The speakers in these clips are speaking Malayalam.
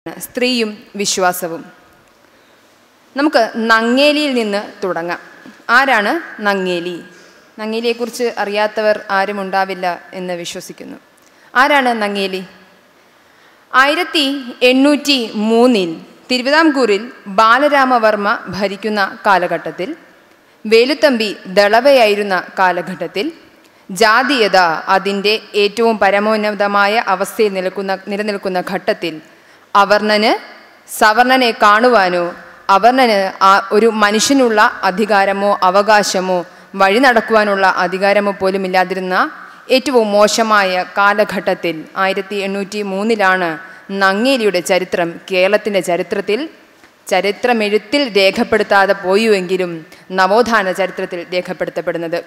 സ്ത്രീയും വിശ്വാസവും നമുക്ക് നങ്ങേലിയിൽ നിന്ന് തുടങ്ങാം ആരാണ് നങ്ങേലി നങ്ങേലിയെക്കുറിച്ച് അറിയാത്തവർ ആരും ഉണ്ടാവില്ല എന്ന് വിശ്വസിക്കുന്നു ആരാണ് നങ്ങേലി ആയിരത്തി എണ്ണൂറ്റി മൂന്നിൽ തിരുവിതാംകൂറിൽ ബാലരാമവർമ്മ ഭരിക്കുന്ന കാലഘട്ടത്തിൽ വേലുത്തമ്പി ദളവയായിരുന്ന കാലഘട്ടത്തിൽ ജാതീയത അതിൻ്റെ ഏറ്റവും പരമോന്നതമായ അവസ്ഥയിൽ നിൽക്കുന്ന നിലനിൽക്കുന്ന ഘട്ടത്തിൽ അവർണന് സവർണനെ കാണുവാനോ അവർണന് ആ ഒരു മനുഷ്യനുള്ള അധികാരമോ അവകാശമോ വഴി നടക്കുവാനുള്ള അധികാരമോ പോലും ഇല്ലാതിരുന്ന ഏറ്റവും മോശമായ കാലഘട്ടത്തിൽ ആയിരത്തി എണ്ണൂറ്റി മൂന്നിലാണ് നങ്ങേലിയുടെ ചരിത്രം കേരളത്തിൻ്റെ ചരിത്രത്തിൽ ചരിത്രമെഴുത്തിൽ രേഖപ്പെടുത്താതെ പോയുവെങ്കിലും നവോത്ഥാന ചരിത്രത്തിൽ രേഖപ്പെടുത്തപ്പെടുന്നത്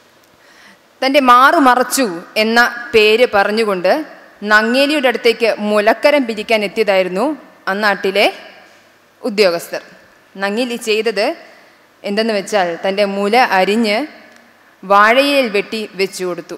തൻ്റെ മാറു മറച്ചു എന്ന പേര് പറഞ്ഞുകൊണ്ട് നങ്ങേലിയുടെ അടുത്തേക്ക് മുലക്കരം പിരിക്കാൻ എത്തിയതായിരുന്നു അന്നാട്ടിലെ ഉദ്യോഗസ്ഥർ നങ്ങേലി ചെയ്തത് എന്തെന്ന് വെച്ചാൽ തൻ്റെ മുല അരിഞ്ഞ് വാഴയിൽ വെട്ടി വെച്ചു കൊടുത്തു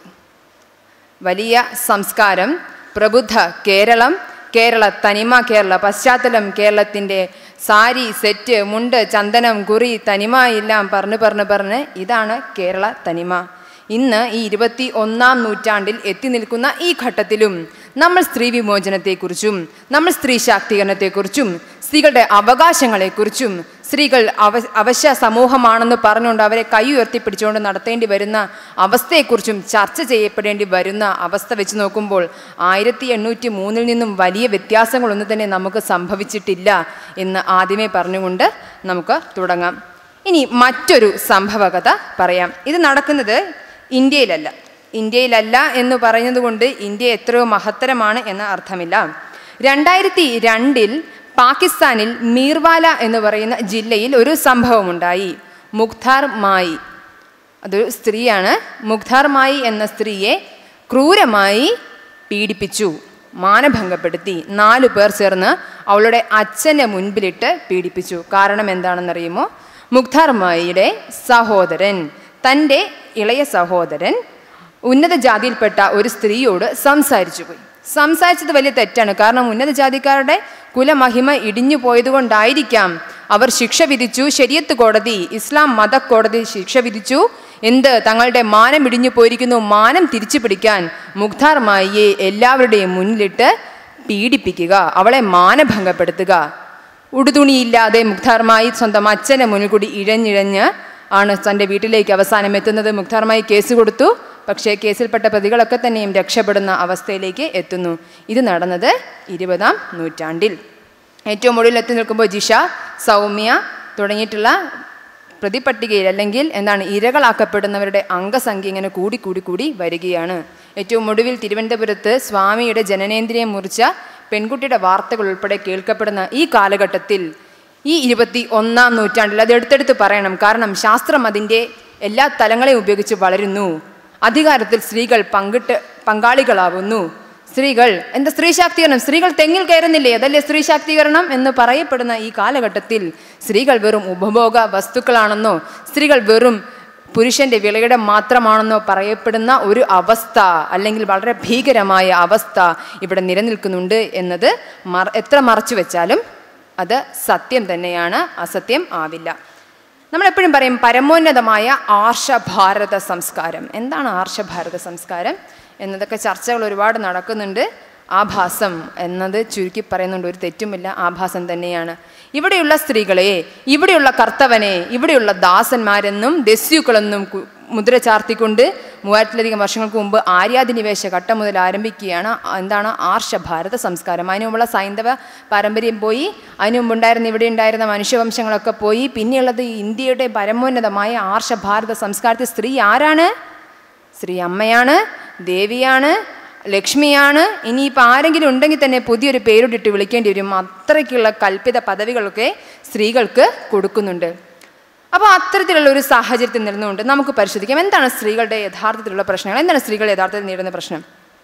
വലിയ സംസ്കാരം പ്രബുദ്ധ കേരളം കേരള തനിമ കേരള പശ്ചാത്തലം കേരളത്തിൻ്റെ സാരി സെറ്റ് മുണ്ട് ചന്ദനം കുറി തനിമ എല്ലാം പറഞ്ഞ് പറഞ്ഞ് പറഞ്ഞ് ഇതാണ് കേരള തനിമ ഇന്ന് ഈ ഇരുപത്തി ഒന്നാം നൂറ്റാണ്ടിൽ എത്തി നിൽക്കുന്ന ഈ ഘട്ടത്തിലും നമ്മൾ സ്ത്രീ വിമോചനത്തെക്കുറിച്ചും നമ്മൾ സ്ത്രീ ശാക്തീകരണത്തെക്കുറിച്ചും സ്ത്രീകളുടെ അവകാശങ്ങളെക്കുറിച്ചും സ്ത്രീകൾ അവ അവശ്യ സമൂഹമാണെന്ന് പറഞ്ഞുകൊണ്ട് അവരെ കൈ ഉയർത്തിപ്പിടിച്ചുകൊണ്ട് നടത്തേണ്ടി വരുന്ന അവസ്ഥയെക്കുറിച്ചും ചർച്ച ചെയ്യപ്പെടേണ്ടി വരുന്ന അവസ്ഥ വെച്ച് നോക്കുമ്പോൾ ആയിരത്തി എണ്ണൂറ്റി മൂന്നിൽ നിന്നും വലിയ വ്യത്യാസങ്ങളൊന്നും തന്നെ നമുക്ക് സംഭവിച്ചിട്ടില്ല എന്ന് ആദ്യമേ പറഞ്ഞുകൊണ്ട് നമുക്ക് തുടങ്ങാം ഇനി മറ്റൊരു സംഭവകഥ പറയാം ഇത് നടക്കുന്നത് ഇന്ത്യയിലല്ല ഇന്ത്യയിലല്ല എന്ന് പറയുന്നത് ഇന്ത്യ എത്രയോ മഹത്തരമാണ് എന്ന അർത്ഥമില്ല രണ്ടായിരത്തി രണ്ടിൽ പാകിസ്ഥാനിൽ മീർവാല എന്ന് പറയുന്ന ജില്ലയിൽ ഒരു സംഭവമുണ്ടായി മുഖ്താർ മായി അതൊരു സ്ത്രീയാണ് മുഖ്താർ മായി എന്ന സ്ത്രീയെ ക്രൂരമായി പീഡിപ്പിച്ചു മാനഭംഗപ്പെടുത്തി നാലു പേർ ചേർന്ന് അവളുടെ അച്ഛൻ്റെ മുൻപിലിട്ട് പീഡിപ്പിച്ചു കാരണം എന്താണെന്നറിയുമോ മുഖ്താർ മായിയുടെ സഹോദരൻ തൻ്റെ ഇളയ സഹോദരൻ ഉന്നത ജാതിയിൽപ്പെട്ട ഒരു സ്ത്രീയോട് സംസാരിച്ചു പോയി സംസാരിച്ചത് വലിയ തെറ്റാണ് കാരണം ഉന്നത ജാതിക്കാരുടെ കുലമഹിമ ഇടിഞ്ഞു പോയതുകൊണ്ടായിരിക്കാം അവർ ശിക്ഷ വിധിച്ചു ശരിയത്ത് കോടതി ഇസ്ലാം മത കോടതി ശിക്ഷ വിധിച്ചു എന്ത് തങ്ങളുടെ മാനം ഇടിഞ്ഞു പോയിരിക്കുന്നു മാനം തിരിച്ചു പിടിക്കാൻ മുഖ്താർ മായിയെ എല്ലാവരുടെയും മുന്നിലിട്ട് പീഡിപ്പിക്കുക അവളെ മാനഭംഗപ്പെടുത്തുക ഉടുതുണിയില്ലാതെ മുഖ്താർമായി സ്വന്തം അച്ഛനെ മുന്നിൽ കൂടി ഇഴഞ്ഞിഴഞ്ഞ് ആണ് തൻ്റെ വീട്ടിലേക്ക് അവസാനം എത്തുന്നത് മുഖ്താർമായി കേസ് കൊടുത്തു പക്ഷേ കേസിൽപ്പെട്ട പ്രതികളൊക്കെ തന്നെയും രക്ഷപ്പെടുന്ന അവസ്ഥയിലേക്ക് എത്തുന്നു ഇത് നടന്നത് ഇരുപതാം നൂറ്റാണ്ടിൽ ഏറ്റവും ഒടുവിൽ എത്തി നിൽക്കുമ്പോൾ ജിഷ സൗമ്യ തുടങ്ങിയിട്ടുള്ള പ്രതിപട്ടികയിൽ അല്ലെങ്കിൽ എന്താണ് ഇരകളാക്കപ്പെടുന്നവരുടെ അംഗസംഖ്യ ഇങ്ങനെ കൂടി കൂടി കൂടി വരികയാണ് ഏറ്റവും ഒടുവിൽ തിരുവനന്തപുരത്ത് സ്വാമിയുടെ ജനനേന്ദ്രിയം മുറിച്ച പെൺകുട്ടിയുടെ വാർത്തകൾ ഉൾപ്പെടെ കേൾക്കപ്പെടുന്ന ഈ കാലഘട്ടത്തിൽ ഈ ഇരുപത്തി ഒന്നാം നൂറ്റാണ്ടിൽ അത് എടുത്തെടുത്ത് പറയണം കാരണം ശാസ്ത്രം അതിൻ്റെ എല്ലാ തലങ്ങളെയും ഉപയോഗിച്ച് വളരുന്നു അധികാരത്തിൽ സ്ത്രീകൾ പങ്കിട്ട് പങ്കാളികളാവുന്നു സ്ത്രീകൾ എന്താ സ്ത്രീ ശാക്തീകരണം സ്ത്രീകൾ തെങ്ങിൽ കയറുന്നില്ലേ അതല്ലേ സ്ത്രീ ശാക്തീകരണം എന്ന് പറയപ്പെടുന്ന ഈ കാലഘട്ടത്തിൽ സ്ത്രീകൾ വെറും ഉപഭോഗ വസ്തുക്കളാണെന്നോ സ്ത്രീകൾ വെറും പുരുഷന്റെ വിളയുടെ മാത്രമാണെന്നോ പറയപ്പെടുന്ന ഒരു അവസ്ഥ അല്ലെങ്കിൽ വളരെ ഭീകരമായ അവസ്ഥ ഇവിടെ നിലനിൽക്കുന്നുണ്ട് എന്നത് മറ എത്ര മറച്ചു വെച്ചാലും അത് സത്യം തന്നെയാണ് അസത്യം ആവില്ല നമ്മളെപ്പോഴും പറയും പരമോന്നതമായ ആർഷഭാരത സംസ്കാരം എന്താണ് ആർഷഭാരത സംസ്കാരം എന്നതൊക്കെ ചർച്ചകൾ ഒരുപാട് നടക്കുന്നുണ്ട് ആഭാസം എന്നത് ചുരുക്കി പറയുന്നുണ്ട് ഒരു തെറ്റുമില്ല ആഭാസം തന്നെയാണ് ഇവിടെയുള്ള സ്ത്രീകളെ ഇവിടെയുള്ള കർത്തവനെ ഇവിടെയുള്ള ദാസന്മാരെന്നും ദസ്യുക്കളെന്നും മുദ്ര ചാർത്തിക്കൊണ്ട് മൂവായിരത്തിലധികം വർഷങ്ങൾക്ക് മുമ്പ് ആര്യാധിനിവേശ ഘട്ടം മുതൽ ആരംഭിക്കുകയാണ് എന്താണ് ആർഷഭാരത സംസ്കാരം അതിനു മുമ്പുള്ള സൈന്ധവ പാരമ്പര്യം പോയി അതിനു മുമ്പുണ്ടായിരുന്ന ഇവിടെ ഉണ്ടായിരുന്ന മനുഷ്യവംശങ്ങളൊക്കെ പോയി പിന്നെയുള്ളത് ഇന്ത്യയുടെ പരമോന്നതമായ ആർഷഭാരത സംസ്കാരത്തിൽ സ്ത്രീ ആരാണ് സ്ത്രീ അമ്മയാണ് ദേവിയാണ് ലക്ഷ്മിയാണ് ഇനിയിപ്പോൾ ആരെങ്കിലും ഉണ്ടെങ്കിൽ തന്നെ പുതിയൊരു പേരിട്ടിട്ട് വിളിക്കേണ്ടി വരും അത്രയ്ക്കുള്ള കൽപ്പിത പദവികളൊക്കെ സ്ത്രീകൾക്ക് കൊടുക്കുന്നുണ്ട് അപ്പോൾ അത്തരത്തിലുള്ള ഒരു സാഹചര്യത്തിൽ നിന്നുകൊണ്ട് നമുക്ക് പരിശോധിക്കാം എന്താണ് സ്ത്രീകളുടെ യഥാർത്ഥത്തിലുള്ള പ്രശ്നങ്ങൾ എന്താണ് സ്ത്രീകൾ യഥാർത്ഥത്തിൽ നേരിടുന്ന പ്രശ്നം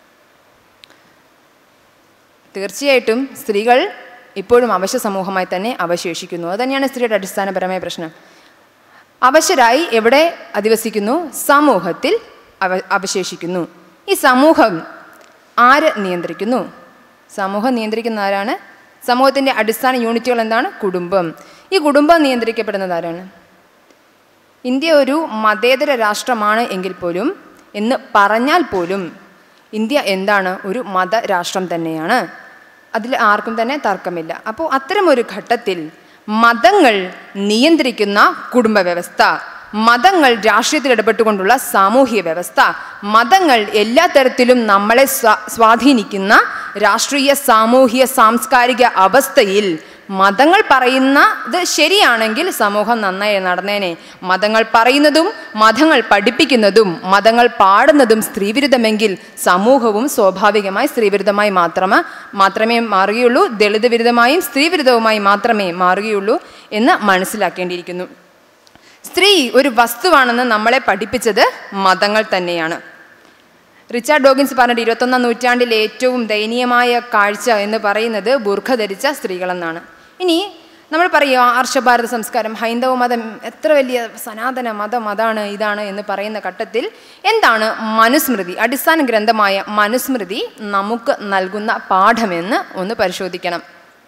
തീർച്ചയായിട്ടും സ്ത്രീകൾ ഇപ്പോഴും അവശ്യ സമൂഹമായി തന്നെ അവശേഷിക്കുന്നു അത് തന്നെയാണ് സ്ത്രീയുടെ അടിസ്ഥാനപരമായ പ്രശ്നം അവശരായി എവിടെ അധിവസിക്കുന്നു സമൂഹത്തിൽ അവ അവശേഷിക്കുന്നു ഈ സമൂഹം ആര് നിയന്ത്രിക്കുന്നു സമൂഹം നിയന്ത്രിക്കുന്ന ആരാണ് സമൂഹത്തിൻ്റെ അടിസ്ഥാന യൂണിറ്റുകൾ എന്താണ് കുടുംബം ഈ കുടുംബം നിയന്ത്രിക്കപ്പെടുന്നത് ആരാണ് ഇന്ത്യ ഒരു മതേതര രാഷ്ട്രമാണ് എങ്കിൽ പോലും എന്ന് പറഞ്ഞാൽ പോലും ഇന്ത്യ എന്താണ് ഒരു മതരാഷ്ട്രം തന്നെയാണ് അതിൽ ആർക്കും തന്നെ തർക്കമില്ല അപ്പോൾ അത്തരമൊരു ഘട്ടത്തിൽ മതങ്ങൾ നിയന്ത്രിക്കുന്ന കുടുംബ വ്യവസ്ഥ മതങ്ങൾ രാഷ്ട്രീയത്തിൽ ഇടപെട്ടുകൊണ്ടുള്ള സാമൂഹ്യ വ്യവസ്ഥ മതങ്ങൾ എല്ലാ തരത്തിലും നമ്മളെ സ്വാ- സ്വാധീനിക്കുന്ന രാഷ്ട്രീയ സാമൂഹ്യ സാംസ്കാരിക അവസ്ഥയിൽ മതങ്ങൾ പറയുന്നത് ശരിയാണെങ്കിൽ സമൂഹം നന്നായി നടന്നേനെ മതങ്ങൾ പറയുന്നതും മതങ്ങൾ പഠിപ്പിക്കുന്നതും മതങ്ങൾ പാടുന്നതും സ്ത്രീവിരുദ്ധമെങ്കിൽ സമൂഹവും സ്വാഭാവികമായി സ്ത്രീവിരുദ്ധമായി മാത്രമേ മാത്രമേ മാറുകയുള്ളൂ ദളിത് വിരുദ്ധമായും സ്ത്രീവിരുദ്ധവുമായി മാത്രമേ മാറുകയുള്ളൂ എന്ന് മനസ്സിലാക്കേണ്ടിയിരിക്കുന്നു സ്ത്രീ ഒരു വസ്തുവാണെന്ന് നമ്മളെ പഠിപ്പിച്ചത് മതങ്ങൾ തന്നെയാണ് റിച്ചാർഡ് ഡോഗിൻസ് പറഞ്ഞിട്ട് ഇരുപത്തൊന്നാം നൂറ്റാണ്ടിലെ ഏറ്റവും ദയനീയമായ കാഴ്ച എന്ന് പറയുന്നത് ബുർഖ ധരിച്ച സ്ത്രീകളെന്നാണ് ഇനി നമ്മൾ പറയുക ആർഷഭാരത സംസ്കാരം ഹൈന്ദവ മതം എത്ര വലിയ സനാതന മതം അതാണ് ഇതാണ് എന്ന് പറയുന്ന ഘട്ടത്തിൽ എന്താണ് മനുസ്മൃതി അടിസ്ഥാന ഗ്രന്ഥമായ മനുസ്മൃതി നമുക്ക് നൽകുന്ന പാഠമെന്ന് ഒന്ന് പരിശോധിക്കണം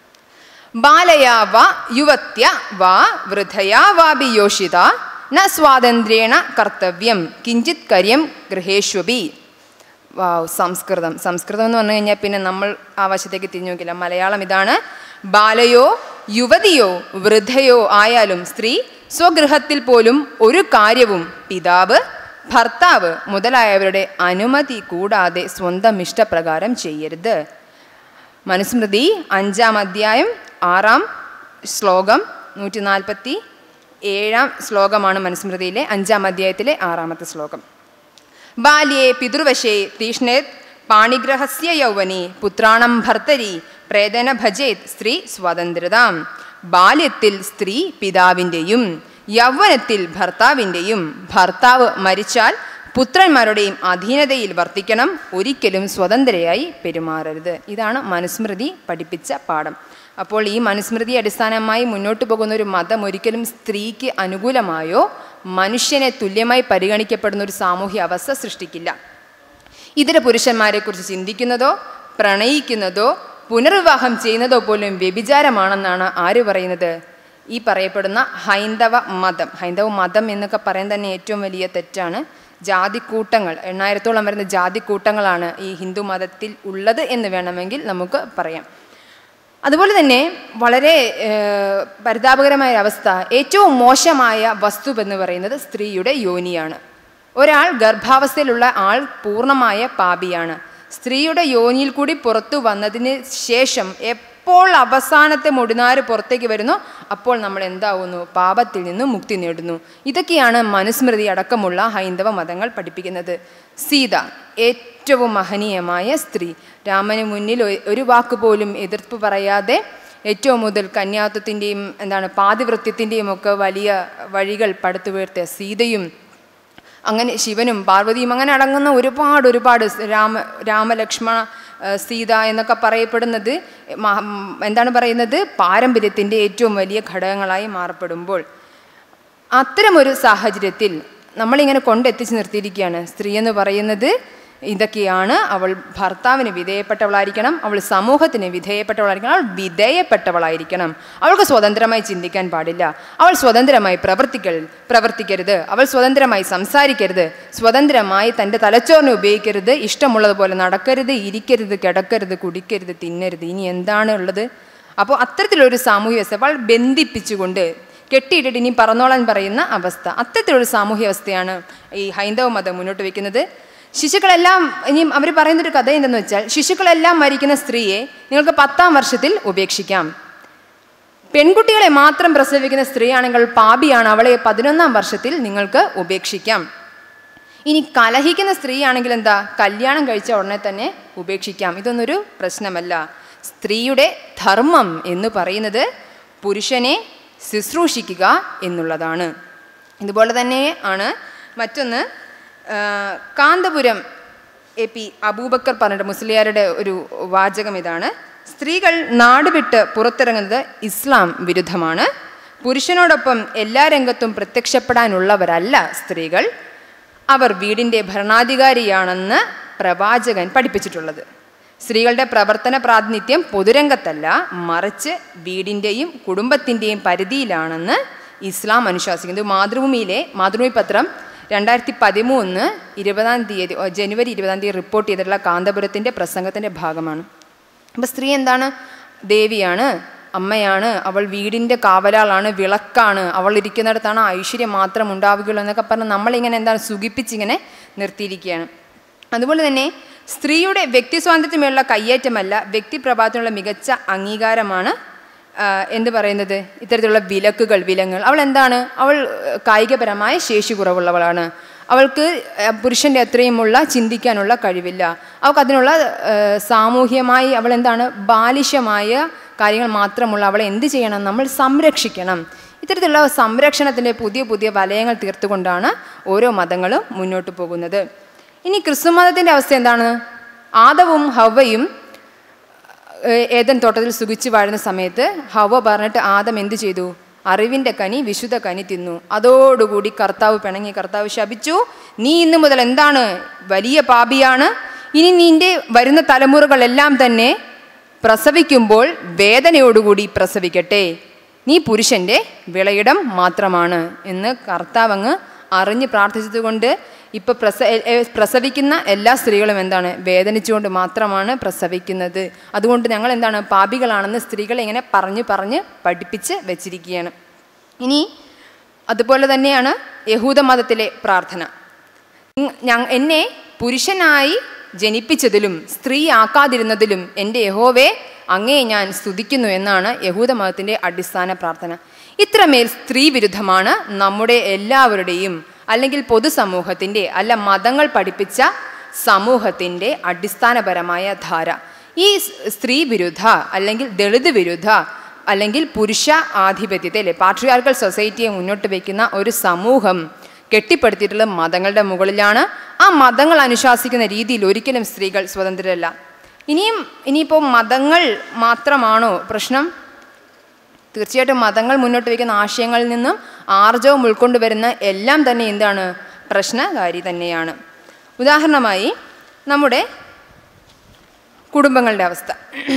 ബാലയാ വ യുവത്യ വാ വൃദ്ധയാ വാപി യോഷിത ന സ്വാതന്ത്ര്യേണ കർത്തവ്യം കിഞ്ചിത് കാര്യം ഗൃഹേഷ്വപി വാവ് സംസ്കൃതം സംസ്കൃതം എന്ന് പറഞ്ഞു കഴിഞ്ഞാൽ പിന്നെ നമ്മൾ ആ വശത്തേക്ക് തിരിഞ്ഞു നോക്കില്ല മലയാളം ഇതാണ് ബാലയോ യുവതിയോ വൃദ്ധയോ ആയാലും സ്ത്രീ സ്വഗൃഹത്തിൽ പോലും ഒരു കാര്യവും പിതാവ് ഭർത്താവ് മുതലായവരുടെ അനുമതി കൂടാതെ സ്വന്തം ഇഷ്ടപ്രകാരം ചെയ്യരുത് മനുസ്മൃതി അഞ്ചാം അധ്യായം ആറാം ശ്ലോകം നൂറ്റി നാൽപ്പത്തി ഏഴാം ശ്ലോകമാണ് മനുസ്മൃതിയിലെ അഞ്ചാം അധ്യായത്തിലെ ആറാമത്തെ ശ്ലോകം ബാല്യേ പിതൃവശേ തീഷ്ണേത് പാണിഗ്രഹസ്യ യൗവനി പുത്രാണം ഭർത്തരി പ്രേതന ഭജേത് സ്ത്രീ സ്വാതന്ത്ര്യതാം ബാല്യത്തിൽ സ്ത്രീ പിതാവിൻ്റെയും യൗവനത്തിൽ ഭർത്താവിൻ്റെയും ഭർത്താവ് മരിച്ചാൽ പുത്രന്മാരുടെയും അധീനതയിൽ വർത്തിക്കണം ഒരിക്കലും സ്വതന്ത്രയായി പെരുമാറരുത് ഇതാണ് മനുസ്മൃതി പഠിപ്പിച്ച പാഠം അപ്പോൾ ഈ മനുസ്മൃതി അടിസ്ഥാനമായി മുന്നോട്ട് പോകുന്ന ഒരു മതം ഒരിക്കലും സ്ത്രീക്ക് അനുകൂലമായോ മനുഷ്യനെ തുല്യമായി പരിഗണിക്കപ്പെടുന്ന ഒരു സാമൂഹ്യ അവസ്ഥ സൃഷ്ടിക്കില്ല ഇതര പുരുഷന്മാരെക്കുറിച്ച് ചിന്തിക്കുന്നതോ പ്രണയിക്കുന്നതോ പുനർവിവാഹം ചെയ്യുന്നതോ പോലും വ്യഭിചാരമാണെന്നാണ് ആര് പറയുന്നത് ഈ പറയപ്പെടുന്ന ഹൈന്ദവ മതം ഹൈന്ദവ മതം എന്നൊക്കെ പറയാൻ തന്നെ ഏറ്റവും വലിയ തെറ്റാണ് ജാതിക്കൂട്ടങ്ങൾ എണ്ണായിരത്തോളം വരുന്ന ജാതിക്കൂട്ടങ്ങളാണ് ഈ ഹിന്ദു മതത്തിൽ ഉള്ളത് എന്ന് വേണമെങ്കിൽ നമുക്ക് പറയാം അതുപോലെ തന്നെ വളരെ ഏഹ്, പരിതാപകരമായ ഒരു അവസ്ഥ ഏറ്റവും മോശമായ വസ്തു എന്ന് പറയുന്നത് സ്ത്രീയുടെ യോനിയാണ് ഒരാൾ ഗർഭാവസ്ഥയിലുള്ള ആൾ പൂർണ്ണമായ പാപിയാണ് സ്ത്രീയുടെ യോനിയിൽ കൂടി പുറത്തു വന്നതിന് ശേഷം എപ്പോൾ അവസാനത്തെ മുടിനാര് പുറത്തേക്ക് വരുന്നു അപ്പോൾ നമ്മൾ എന്താവുന്നു പാപത്തിൽ നിന്നും മുക്തി നേടുന്നു ഇതൊക്കെയാണ് മനുസ്മൃതി അടക്കമുള്ള ഹൈന്ദവ മതങ്ങൾ പഠിപ്പിക്കുന്നത് സീത ഏറ്റവും മഹനീയമായ സ്ത്രീ രാമന് മുന്നിൽ ഒ- ഒരു വാക്ക് പോലും എതിർപ്പ് പറയാതെ ഏറ്റവും മുതൽ കന്യാത്വത്തിൻ്റെയും എന്താണ് പാതിവൃത്യത്തിൻ്റെയും ഒക്കെ വലിയ വഴികൾ പടുത്തുയർത്തിയ സീതയും അങ്ങനെ ശിവനും പാർവതിയും അങ്ങനെ അടങ്ങുന്ന ഒരുപാട് ഒരുപാട് സ് രാമ രാമലക്ഷ്മണ ആ, സീത എന്നൊക്കെ പറയപ്പെടുന്നത് മഹ- ഉം, എന്താണ് പറയുന്നത് പാരമ്പര്യത്തിൻ്റെ ഏറ്റവും വലിയ ഘടകങ്ങളായി മാറപ്പെടുമ്പോൾ അത്തരമൊരു സാഹചര്യത്തിൽ നമ്മളിങ്ങനെ കൊണ്ടെത്തിച്ച് നിർത്തിയിരിക്കുകയാണ് സ്ത്രീ എന്ന് പറയുന്നത് ഇതൊക്കെയാണ് അവൾ ഭർത്താവിന് വിധേയപ്പെട്ടവളായിരിക്കണം അവൾ സമൂഹത്തിന് വിധേയപ്പെട്ടവളായിരിക്കണം അവൾ വിധേയപ്പെട്ടവളായിരിക്കണം അവൾക്ക് സ്വതന്ത്രമായി ചിന്തിക്കാൻ പാടില്ല അവൾ സ്വതന്ത്രമായി പ്രവർത്തിക്കൽ പ്രവർത്തിക്കരുത് അവൾ സ്വതന്ത്രമായി സംസാരിക്കരുത് സ്വതന്ത്രമായി തൻ്റെ തലച്ചോറിനെ ഉപയോഗിക്കരുത് ഇഷ്ടമുള്ളതുപോലെ നടക്കരുത് ഇരിക്കരുത് കിടക്കരുത് കുടിക്കരുത് തിന്നരുത് ഇനി എന്താണ് ഉള്ളത് അപ്പോൾ അത്തരത്തിലൊരു സാമൂഹ്യ വ്യവസ്ഥ അവൾ ബന്ധിപ്പിച്ചുകൊണ്ട് കെട്ടിയിട്ടിട്ട് ഇനി പറന്നോളാൻ പറയുന്ന അവസ്ഥ അത്തരത്തിലൊരു സാമൂഹ്യ വ്യവസ്ഥയാണ് ഈ ഹൈന്ദവ മതം മുന്നോട്ട് വയ്ക്കുന്നത് ശിശുക്കളെല്ലാം ഇനിയും അവർ പറയുന്നൊരു കഥ എന്തെന്ന് വെച്ചാൽ ശിശുക്കളെല്ലാം മരിക്കുന്ന സ്ത്രീയെ നിങ്ങൾക്ക് പത്താം വർഷത്തിൽ ഉപേക്ഷിക്കാം പെൺകുട്ടികളെ മാത്രം പ്രസവിക്കുന്ന സ്ത്രീയാണെങ്കിൽ പാപിയാണ് അവളെ പതിനൊന്നാം വർഷത്തിൽ നിങ്ങൾക്ക് ഉപേക്ഷിക്കാം ഇനി കലഹിക്കുന്ന സ്ത്രീയാണെങ്കിൽ എന്താ കല്യാണം കഴിച്ച ഉടനെ തന്നെ ഉപേക്ഷിക്കാം ഇതൊന്നൊരു പ്രശ്നമല്ല സ്ത്രീയുടെ ധർമ്മം എന്ന് പറയുന്നത് പുരുഷനെ ശുശ്രൂഷിക്കുക എന്നുള്ളതാണ് ഇതുപോലെ തന്നെ ആണ് മറ്റൊന്ന് ആ, കാന്തപുരം എ പി അബൂബക്കർ പറഞ്ഞിട്ട് മുസ്ലിയാരുടെ ഒരു വാചകം ഇതാണ് സ്ത്രീകൾ നാട് വിട്ട് പുറത്തിറങ്ങുന്നത് ഇസ്ലാം വിരുദ്ധമാണ് പുരുഷനോടൊപ്പം എല്ലാ രംഗത്തും പ്രത്യക്ഷപ്പെടാനുള്ളവരല്ല സ്ത്രീകൾ അവർ വീടിൻ്റെ ഭരണാധികാരിയാണെന്ന് പ്രവാചകൻ പഠിപ്പിച്ചിട്ടുള്ളത് സ്ത്രീകളുടെ പ്രവർത്തന പ്രാതിനിധ്യം പൊതുരംഗത്തല്ല മറിച്ച് വീടിൻ്റെയും കുടുംബത്തിൻ്റെയും പരിധിയിലാണെന്ന് ഇസ്ലാം അനുശാസിക്കുന്നത് മാതൃഭൂമിയിലെ മാതൃഭൂമി പത്രം രണ്ടായിരത്തി പതിമൂന്ന് ഇരുപതാം തീയതി ഓ, ജനുവരി ഇരുപതാം തീയതി റിപ്പോർട്ട് ചെയ്തിട്ടുള്ള കാന്തപുരത്തിൻ്റെ പ്രസംഗത്തിൻ്റെ ഭാഗമാണ് അപ്പോൾ സ്ത്രീ എന്താണ് ദേവിയാണ് അമ്മയാണ് അവൾ വീടിൻ്റെ കാവലാളാണ് വിളക്കാണ് അവൾ ഇരിക്കുന്നിടത്താണ് ഐശ്വര്യം മാത്രം ഉണ്ടാവുകയുള്ളൂ എന്നൊക്കെ പറഞ്ഞ് നമ്മളിങ്ങനെ എന്താണ് സുഖിപ്പിച്ചിങ്ങനെ നിർത്തിയിരിക്കുകയാണ് അതുപോലെ തന്നെ സ്ത്രീയുടെ വ്യക്തി സ്വാതന്ത്ര്യത്തിനുള്ള കയ്യേറ്റമല്ല വ്യക്തിപ്രഭാവത്തിനുള്ള മികച്ച അംഗീകാരമാണ് ആ, എന്ത് പറയുന്നത് ഇത്തരത്തിലുള്ള വിലക്കുകൾ വിലങ്ങൾ അവൾ എന്താണ് അവൾ ഏഹ്, കായികപരമായ ശേഷി കുറവുള്ളവളാണ് അവൾക്ക് ഏഹ്, പുരുഷൻ്റെ അത്രയുമുള്ള ചിന്തിക്കാനുള്ള കഴിവില്ല അവൾക്ക് അതിനുള്ള ഏഹ്, സാമൂഹ്യമായി അവൾ എന്താണ് ബാലിശമായ കാര്യങ്ങൾ മാത്രമുള്ള അവളെ എന്ത് ചെയ്യണം നമ്മൾ സംരക്ഷിക്കണം ഇത്തരത്തിലുള്ള സംരക്ഷണത്തിൻ്റെ പുതിയ പുതിയ വലയങ്ങൾ തീർത്തുകൊണ്ടാണ് ഓരോ മതങ്ങളും മുന്നോട്ട് പോകുന്നത് ഇനി ക്രിസ്തു മതത്തിൻ്റെ അവസ്ഥ എന്താണ് ആദവും ഹവയും ഏഹ് ഏദൻ തോട്ടത്തിൽ സുഖിച്ചു വാഴുന്ന സമയത്ത് ഹവ പറഞ്ഞിട്ട് ആദം എന്തു ചെയ്തു അറിവിൻ്റെ കനി വിശുദ്ധ കനി തിന്നു അതോടുകൂടി കർത്താവ് പിണങ്ങി കർത്താവ് ശപിച്ചു നീ ഇന്നു മുതൽ എന്താണ് വലിയ പാപിയാണ് ഇനി നിന്റെ വരുന്ന തലമുറകളെല്ലാം തന്നെ പ്രസവിക്കുമ്പോൾ വേദനയോടുകൂടി പ്രസവിക്കട്ടെ നീ പുരുഷൻ്റെ വിളയിടം മാത്രമാണ് എന്ന് കർത്താവ് അങ്ങ് അറിഞ്ഞ് പ്രാർത്ഥിച്ചതുകൊണ്ട് ഇപ്പൊ പ്രസ എ- എ- പ്രസവിക്കുന്ന എല്ലാ സ്ത്രീകളും എന്താണ് വേദനിച്ചുകൊണ്ട് മാത്രമാണ് പ്രസവിക്കുന്നത് അതുകൊണ്ട് ഞങ്ങൾ എന്താണ് പാപികളാണെന്ന് സ്ത്രീകളെ ഇങ്ങനെ പറഞ്ഞ് പറഞ്ഞ് പഠിപ്പിച്ച് വെച്ചിരിക്കുകയാണ് ഇനി അതുപോലെ തന്നെയാണ് യഹൂദ മതത്തിലെ പ്രാർത്ഥന ഇങ് ഞ- എന്നെ പുരുഷനായി ജനിപ്പിച്ചതിലും സ്ത്രീ ആക്കാതിരുന്നതിലും എൻ്റെ യഹോവേ അങ്ങേ ഞാൻ സ്തുതിക്കുന്നു എന്നാണ് യഹൂദ മതത്തിൻ്റെ അടിസ്ഥാന പ്രാർത്ഥന ഇത്രമേൽ സ്ത്രീ വിരുദ്ധമാണ് നമ്മുടെ എല്ലാവരുടെയും അല്ലെങ്കിൽ പൊതുസമൂഹത്തിൻ്റെ അല്ല മതങ്ങൾ പഠിപ്പിച്ച സമൂഹത്തിൻ്റെ അടിസ്ഥാനപരമായ ധാര ഈ സ് സ്ത്രീ വിരുദ്ധ അല്ലെങ്കിൽ ദളിത് വിരുദ്ധ അല്ലെങ്കിൽ പുരുഷ ആധിപത്യത്തെ അല്ലെ പാട്രിയാർക്കൽ സൊസൈറ്റിയെ മുന്നോട്ട് വയ്ക്കുന്ന ഒരു സമൂഹം കെട്ടിപ്പടുത്തിയിട്ടുള്ള മതങ്ങളുടെ മുകളിലാണ് ആ മതങ്ങൾ അനുശാസിക്കുന്ന രീതിയിൽ ഒരിക്കലും സ്ത്രീകൾ സ്വതന്ത്രരല്ല ഇനിയും ഇനിയിപ്പോൾ മതങ്ങൾ മാത്രമാണോ പ്രശ്നം തീർച്ചയായിട്ടും മതങ്ങൾ മുന്നോട്ട് വയ്ക്കുന്ന ആശയങ്ങളിൽ നിന്നും ആർജവം ഉൾക്കൊണ്ടുവരുന്ന എല്ലാം തന്നെ എന്താണ് പ്രശ്നകാരി തന്നെയാണ് ഉദാഹരണമായി നമ്മുടെ കുടുംബങ്ങളുടെ അവസ്ഥ